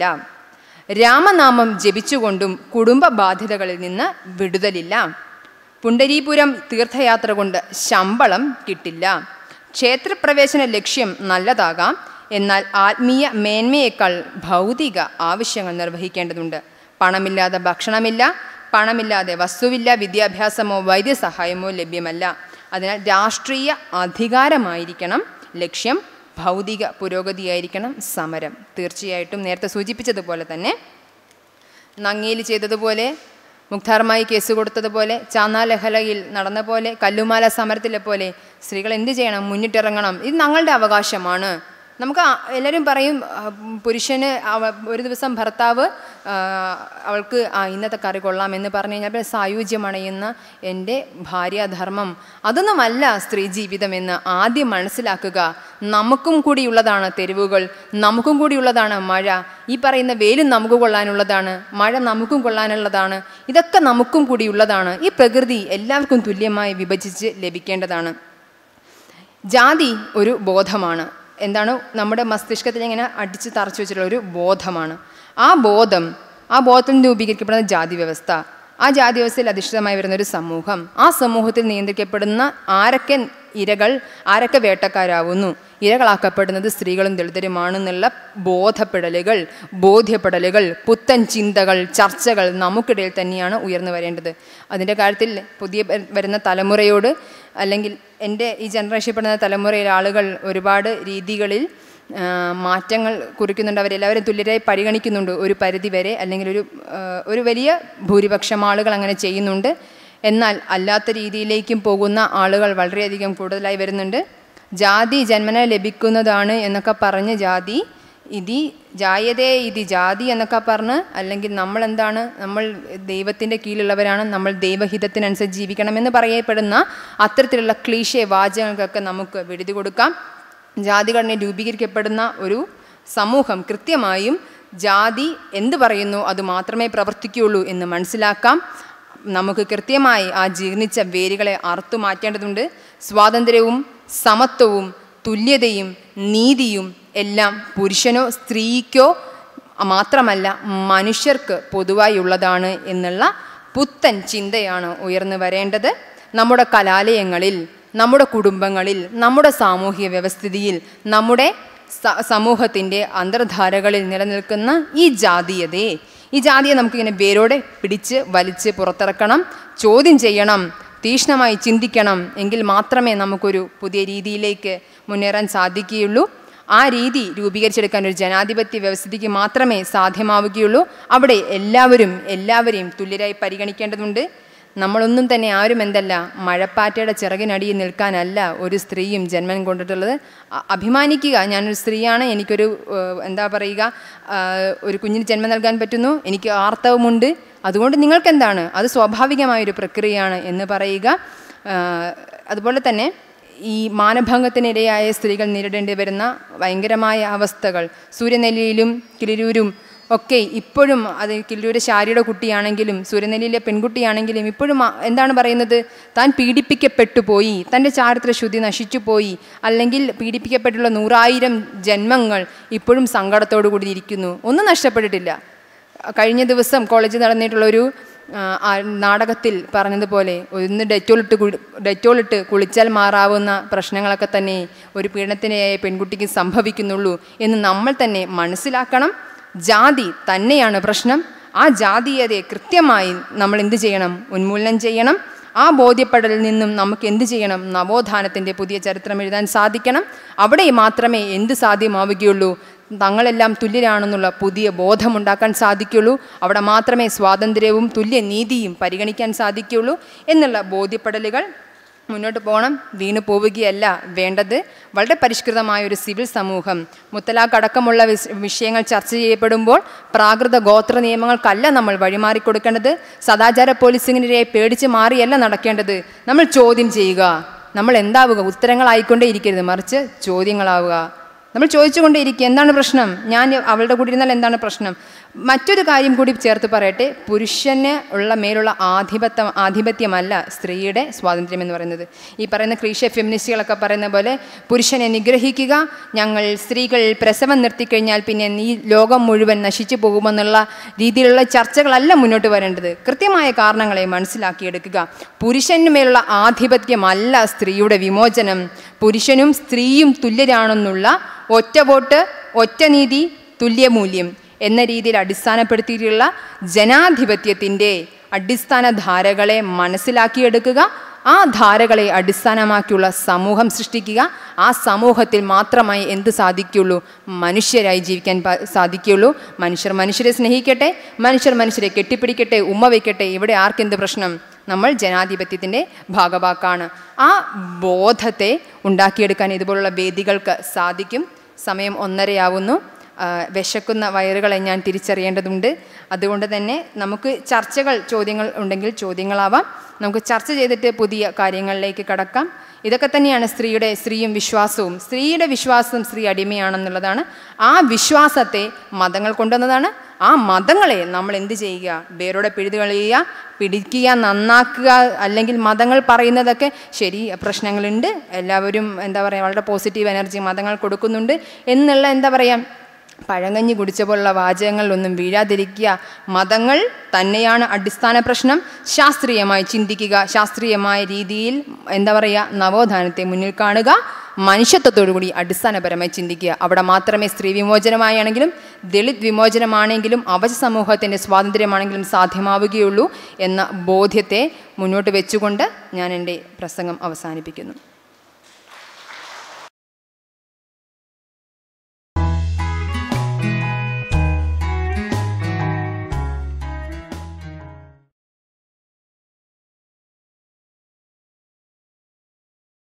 രാമനാമം ജപിച്ചുകൊണ്ടും കുടുംബ ബാധ്യതകളിൽ നിന്ന് വിടുതലില്ല പുണ്ടരീപുരം തീർത്ഥയാത്ര കൊണ്ട് ശമ്പളം കിട്ടില്ല ക്ഷേത്രപ്രവേശന ലക്ഷ്യം നല്ലതാകാം എന്നാൽ ആത്മീയ മേന്മയേക്കാൾ ഭൗതിക ആവശ്യങ്ങൾ നിർവഹിക്കേണ്ടതുണ്ട് പണമില്ലാതെ ഭക്ഷണമില്ല പണമില്ലാതെ വസ്തുവില്ല വിദ്യാഭ്യാസമോ വൈദ്യസഹായമോ ലഭ്യമല്ല അതിനാൽ രാഷ്ട്രീയ അധികാരമായിരിക്കണം ലക്ഷ്യം ഭൗതിക പുരോഗതിയായിരിക്കണം സമരം തീർച്ചയായിട്ടും നേരത്തെ സൂചിപ്പിച്ചതുപോലെ തന്നെ നങ്ങേലി ചെയ്തതുപോലെ മുക്താർമായി കേസ് കൊടുത്തതുപോലെ ചാന്നാലഹലയിൽ നടന്ന പോലെ കല്ലുമാല സമരത്തിലെ പോലെ സ്ത്രീകൾ എന്ത് ചെയ്യണം മുന്നിട്ടിറങ്ങണം ഇത് ഞങ്ങളുടെ അവകാശമാണ് നമുക്ക് ആ- എല്ലാവരും പറയും ആ, പുരുഷന് അവ- ഒരു ദിവസം ഭർത്താവ് ആ, അവൾക്ക് ആ ഇന്നത്തെ കറി കൊള്ളാം എന്ന് പറഞ്ഞു കഴിഞ്ഞാൽ പിന്നെ സായുജ്യമണയുന്ന എൻ്റെ ഭാര്യാധർമ്മം അതൊന്നുമല്ല സ്ത്രീ ജീവിതം എന്ന് ആദ്യം മനസ്സിലാക്കുക നമുക്കും കൂടിയുള്ളതാണ് തെരുവുകൾ നമുക്കും കൂടിയുള്ളതാണ് മഴ ഈ പറയുന്ന വെയിലും നമുക്ക് കൊള്ളാനുള്ളതാണ് മഴ നമുക്കും കൊള്ളാനുള്ളതാണ് ഇതൊക്കെ നമുക്കും കൂടിയുള്ളതാണ് ഈ പ്രകൃതി എല്ലാവർക്കും തുല്യമായി വിഭജിച്ച് ലഭിക്കേണ്ടതാണ് ജാതി ഒരു ബോധമാണ് എന്താണ് നമ്മുടെ മസ്തിഷ്കത്തിൽ ഇങ്ങനെ അടിച്ച് തറച്ചു വെച്ചിട്ടുള്ള ഒരു ബോധമാണ് ആ ബോധം ആ ബോധത്തിൽ രൂപീകരിക്കപ്പെടുന്ന ജാതി വ്യവസ്ഥ ആ ജാതി വ്യവസ്ഥയിൽ അധിഷ്ഠിതമായി വരുന്ന ഒരു സമൂഹം ആ സമൂഹത്തിൽ നിയന്ത്രിക്കപ്പെടുന്ന ആരൊക്കെ ഇരകൾ ആരൊക്കെ വേട്ടക്കാരാവുന്നു ഇരകളാക്കപ്പെടുന്നത് സ്ത്രീകളും ദളിതരുമാണെന്നുള്ള ബോധപ്പെടലുകൾ ബോധ്യപ്പെടലുകൾ പുത്തൻ ചിന്തകൾ ചർച്ചകൾ നമുക്കിടയിൽ തന്നെയാണ് ഉയർന്നു വരേണ്ടത് അതിൻ്റെ കാര്യത്തിൽ പുതിയ വ- വരുന്ന തലമുറയോട് അല്ലെങ്കിൽ എൻ്റെ ഈ ജനറേഷൻ പെടുന്ന തലമുറയിലെ ആളുകൾ ഒരുപാട് രീതികളിൽ ആ, മാറ്റങ്ങൾ കുറിക്കുന്നുണ്ട് അവരെല്ലാവരും തുല്യരായി പരിഗണിക്കുന്നുണ്ട് ഒരു പരിധി വരെ അല്ലെങ്കിൽ ഒരു ആ, ഒരു വലിയ ഭൂരിപക്ഷം ആളുകൾ അങ്ങനെ ചെയ്യുന്നുണ്ട് എന്നാൽ അല്ലാത്ത രീതിയിലേക്കും പോകുന്ന ആളുകൾ വളരെയധികം കൂടുതലായി വരുന്നുണ്ട് ജാതി ജന്മന ലഭിക്കുന്നതാണ് എന്നൊക്കെ പറഞ്ഞ് ജാതി ഇതി ജായതേ ഇതി ജാതി എന്നൊക്കെ പറഞ്ഞ് അല്ലെങ്കിൽ നമ്മൾ എന്താണ് നമ്മൾ ദൈവത്തിൻ്റെ കീഴിലുള്ളവരാണ് നമ്മൾ ദൈവഹിതത്തിനനുസരിച്ച് ജീവിക്കണമെന്ന് പറയപ്പെടുന്ന അത്തരത്തിലുള്ള ക്ലീശേ വാചകങ്ങൾക്കൊക്കെ നമുക്ക് വിടുതി കൊടുക്കാം ജാതിഘടന രൂപീകരിക്കപ്പെടുന്ന ഒരു സമൂഹം കൃത്യമായും ജാതി എന്ത് പറയുന്നു അത് മാത്രമേ പ്രവർത്തിക്കുകയുള്ളൂ എന്ന് മനസ്സിലാക്കാം നമുക്ക് കൃത്യമായി ആ ജീർണിച്ച വേരുകളെ അറുത്തു മാറ്റേണ്ടതുണ്ട് സ്വാതന്ത്ര്യവും സമത്വവും തുല്യതയും നീതിയും എല്ലാം പുരുഷനോ സ്ത്രീക്കോ മാത്രമല്ല മനുഷ്യർക്ക് പൊതുവായി ഉള്ളതാണ് എന്നുള്ള പുത്തൻ ചിന്തയാണ് ഉയർന്നു വരേണ്ടത് നമ്മുടെ കലാലയങ്ങളിൽ നമ്മുടെ കുടുംബങ്ങളിൽ നമ്മുടെ സാമൂഹിക വ്യവസ്ഥിതിയിൽ നമ്മുടെ സ- സമൂഹത്തിൻ്റെ അന്തർധാരകളിൽ നിലനിൽക്കുന്ന ഈ ജാതീയതയെ ഈ ജാതിയെ നമുക്കിങ്ങനെ വേരോടെ പിടിച്ച് വലിച്ച് പുറത്തിറക്കണം ചോദ്യം ചെയ്യണം തീക്ഷ്ണമായി ചിന്തിക്കണം എങ്കിൽ മാത്രമേ നമുക്കൊരു പുതിയ രീതിയിലേക്ക് മുന്നേറാൻ സാധിക്കുകയുള്ളൂ ആ രീതി രൂപീകരിച്ചെടുക്കാൻ ഒരു ജനാധിപത്യ വ്യവസ്ഥിതിക്ക് മാത്രമേ സാധ്യമാവുകയുള്ളൂ അവിടെ എല്ലാവരും എല്ലാവരെയും തുല്യരായി പരിഗണിക്കേണ്ടതുണ്ട് നമ്മളൊന്നും തന്നെ ആരും എന്തല്ല മഴപ്പാറ്റയുടെ ചിറകിനടിയിൽ നിൽക്കാനല്ല ഒരു സ്ത്രീയും ജന്മം കൊണ്ടിട്ടുള്ളത് അ- അഭിമാനിക്കുക ഞാനൊരു സ്ത്രീയാണ് എനിക്കൊരു ഏഹ്, എന്താ പറയുക ആ, ഒരു കുഞ്ഞിന് ജന്മം നൽകാൻ പറ്റുന്നു എനിക്ക് ആർത്തവമുണ്ട് അതുകൊണ്ട് നിങ്ങൾക്കെന്താണ് അത് സ്വാഭാവികമായൊരു പ്രക്രിയയാണ് എന്ന് പറയുക ആ, അതുപോലെ തന്നെ ഈ മാനഭംഗത്തിനിരയായ സ്ത്രീകൾ നേരിടേണ്ടി വരുന്ന ഭയങ്കരമായ അവസ്ഥകൾ സൂര്യനെല്ലിയിലും കിളിരൂരും ഒക്കെ ഇപ്പോഴും അത് കില്ലൂര് ശാരിയുടെ കുട്ടിയാണെങ്കിലും സൂര്യനെല്ലിയിലെ പെൺകുട്ടിയാണെങ്കിലും ഇപ്പോഴും ആ- എന്താണ് പറയുന്നത് താൻ പീഡിപ്പിക്കപ്പെട്ടു പോയി തൻ്റെ ചാരിത്ര ശുദ്ധി നശിച്ചു പോയി അല്ലെങ്കിൽ പീഡിപ്പിക്കപ്പെട്ടുള്ള നൂറായിരം ജന്മങ്ങൾ ഇപ്പോഴും സങ്കടത്തോടു കൂടി ഇരിക്കുന്നു ഒന്നും നഷ്ടപ്പെട്ടിട്ടില്ല കഴിഞ്ഞ ദിവസം കോളേജിൽ നടന്നിട്ടുള്ളൊരു ആ, ആ നാടകത്തിൽ പറഞ്ഞതുപോലെ ഒന്ന് ഡെറ്റോളിട്ട് കുളി ഡെറ്റോളിട്ട് കുളിച്ചാൽ മാറാവുന്ന പ്രശ്നങ്ങളൊക്കെ തന്നെ ഒരു പീഡനത്തിനായ പെൺകുട്ടിക്ക് സംഭവിക്കുന്നുള്ളൂ എന്ന് നമ്മൾ തന്നെ മനസ്സിലാക്കണം ജാതി തന്നെയാണ് പ്രശ്നം ആ ജാതീയതയെ കൃത്യമായി നമ്മൾ എന്ത് ചെയ്യണം ഉന്മൂലനം ചെയ്യണം ആ ബോധ്യപ്പെടലിൽ നിന്നും നമുക്ക് എന്ത് ചെയ്യണം നവോത്ഥാനത്തിൻ്റെ പുതിയ ചരിത്രം എഴുതാൻ സാധിക്കണം അവിടെ മാത്രമേ എന്ത് സാധ്യമാവുകയുള്ളൂ തങ്ങളെല്ലാം തുല്യരാണെന്നുള്ള പുതിയ ബോധമുണ്ടാക്കാൻ സാധിക്കുള്ളൂ അവിടെ മാത്രമേ സ്വാതന്ത്ര്യവും തുല്യ നീതിയും പരിഗണിക്കാൻ സാധിക്കുള്ളൂ എന്നുള്ള ബോധ്യപ്പെടലുകൾ മുന്നോട്ട് പോകണം വീണു പോവുകയല്ല വേണ്ടത് വളരെ പരിഷ്കൃതമായ ഒരു സിവിൽ സമൂഹം മുത്തലാഖ് അടക്കമുള്ള വിസ്- വിഷയങ്ങൾ ചർച്ച ചെയ്യപ്പെടുമ്പോൾ പ്രാകൃത ഗോത്ര നിയമങ്ങൾക്കല്ല നമ്മൾ വഴിമാറി കൊടുക്കേണ്ടത് സദാചാര പോലീസിങ്ങിനെ പേടിച്ച് മാറിയല്ല നടക്കേണ്ടത് നമ്മൾ ചോദ്യം ചെയ്യുക നമ്മൾ എന്താവുക ഉത്തരങ്ങളായിക്കൊണ്ടേ ഇരിക്കരുത് മറിച്ച് ചോദ്യങ്ങളാവുക നമ്മൾ ചോദിച്ചുകൊണ്ടേ ഇരിക്കുക എന്താണ് പ്രശ്നം ഞാൻ അവളുടെ കൂടെ ഇരുന്നാൽ എന്താണ് പ്രശ്നം മറ്റൊരു കാര്യം കൂടി ചേർത്ത് പറയട്ടെ പുരുഷന് ഉള്ള മേലുള്ള ആധിപത്യം ആധിപത്യമല്ല സ്ത്രീയുടെ സ്വാതന്ത്ര്യം എന്ന് പറയുന്നത് ഈ പറയുന്ന ക്രീഷ ഫെമിനിസ്റ്റുകളൊക്കെ പറയുന്ന പോലെ പുരുഷനെ നിഗ്രഹിക്കുക ഞങ്ങൾ സ്ത്രീകൾ പ്രസവം നിർത്തിക്കഴിഞ്ഞാൽ പിന്നെ ഈ ലോകം മുഴുവൻ നശിച്ചു പോകുമെന്നുള്ള രീതിയിലുള്ള ചർച്ചകളല്ല മുന്നോട്ട് വരേണ്ടത് കൃത്യമായ കാരണങ്ങളെ മനസ്സിലാക്കിയെടുക്കുക പുരുഷന് മേലുള്ള ആധിപത്യമല്ല സ്ത്രീയുടെ വിമോചനം പുരുഷനും സ്ത്രീയും തുല്യരാണെന്നുള്ള ഒറ്റ വോട്ട് ഒറ്റ നീതി തുല്യമൂല്യം എന്ന രീതിയിൽ അടിസ്ഥാനപ്പെടുത്തിയിട്ടുള്ള ജനാധിപത്യത്തിൻ്റെ അടിസ്ഥാന ധാരകളെ മനസ്സിലാക്കിയെടുക്കുക ആ ധാരകളെ അടിസ്ഥാനമാക്കിയുള്ള സമൂഹം സൃഷ്ടിക്കുക ആ സമൂഹത്തിൽ മാത്രമായി എന്ത് സാധിക്കുള്ളൂ മനുഷ്യരായി ജീവിക്കാൻ പ- സാധിക്കുള്ളൂ മനുഷ്യർ മനുഷ്യരെ സ്നേഹിക്കട്ടെ മനുഷ്യർ മനുഷ്യരെ കെട്ടിപ്പിടിക്കട്ടെ ഉമ്മ വയ്ക്കട്ടെ ഇവിടെ ആർക്കെന്ത് പ്രശ്നം നമ്മൾ ജനാധിപത്യത്തിൻ്റെ ഭാഗവാക്കാണ് ആ ബോധത്തെ ഉണ്ടാക്കിയെടുക്കാൻ ഇതുപോലുള്ള വേദികൾക്ക് സാധിക്കും സമയം ഒന്നരയാവുന്നു ആ, വിശക്കുന്ന വയറുകളെ ഞാൻ തിരിച്ചറിയേണ്ടതുണ്ട് അതുകൊണ്ട് തന്നെ നമുക്ക് ചർച്ചകൾ ചോദ്യങ്ങൾ ഉണ്ടെങ്കിൽ ചോദ്യങ്ങളാവാം നമുക്ക് ചർച്ച ചെയ്തിട്ട് പുതിയ കാര്യങ്ങളിലേക്ക് കടക്കാം ഇതൊക്കെ തന്നെയാണ് സ്ത്രീയുടെ സ്ത്രീയും വിശ്വാസവും സ്ത്രീയുടെ വിശ്വാസം സ്ത്രീ അടിമയാണെന്നുള്ളതാണ് ആ വിശ്വാസത്തെ മതങ്ങൾ കൊണ്ടുവന്നതാണ് ആ മതങ്ങളെ നമ്മൾ എന്ത് ചെയ്യുക വേരോടെ പിഴുതു കളയുക പിടിക്കുക നന്നാക്കുക അല്ലെങ്കിൽ മതങ്ങൾ പറയുന്നതൊക്കെ ശരി പ്രശ്നങ്ങളുണ്ട് എല്ലാവരും എന്താ പറയുക വളരെ പോസിറ്റീവ് എനർജി മതങ്ങൾ കൊടുക്കുന്നുണ്ട് എന്നുള്ള എന്താ പറയുക പഴങ്ങഞ്ഞി കുടിച്ച പോലുള്ള വാചകങ്ങളിലൊന്നും വീഴാതിരിക്കുക മതങ്ങൾ തന്നെയാണ് അടിസ്ഥാന പ്രശ്നം ശാസ്ത്രീയമായി ചിന്തിക്കുക ശാസ്ത്രീയമായ രീതിയിൽ എന്താ പറയുക നവോത്ഥാനത്തെ മുന്നിൽ കാണുക മനുഷ്യത്വത്തോടുകൂടി അടിസ്ഥാനപരമായി ചിന്തിക്കുക അവിടെ മാത്രമേ സ്ത്രീ വിമോചനമായാണെങ്കിലും ദളിത് വിമോചനമാണെങ്കിലും അവശ സമൂഹത്തിൻ്റെ സ്വാതന്ത്ര്യമാണെങ്കിലും സാധ്യമാവുകയുള്ളൂ എന്ന ബോധ്യത്തെ മുന്നോട്ട് വെച്ചുകൊണ്ട് ഞാൻ എൻ്റെ പ്രസംഗം അവസാനിപ്പിക്കുന്നു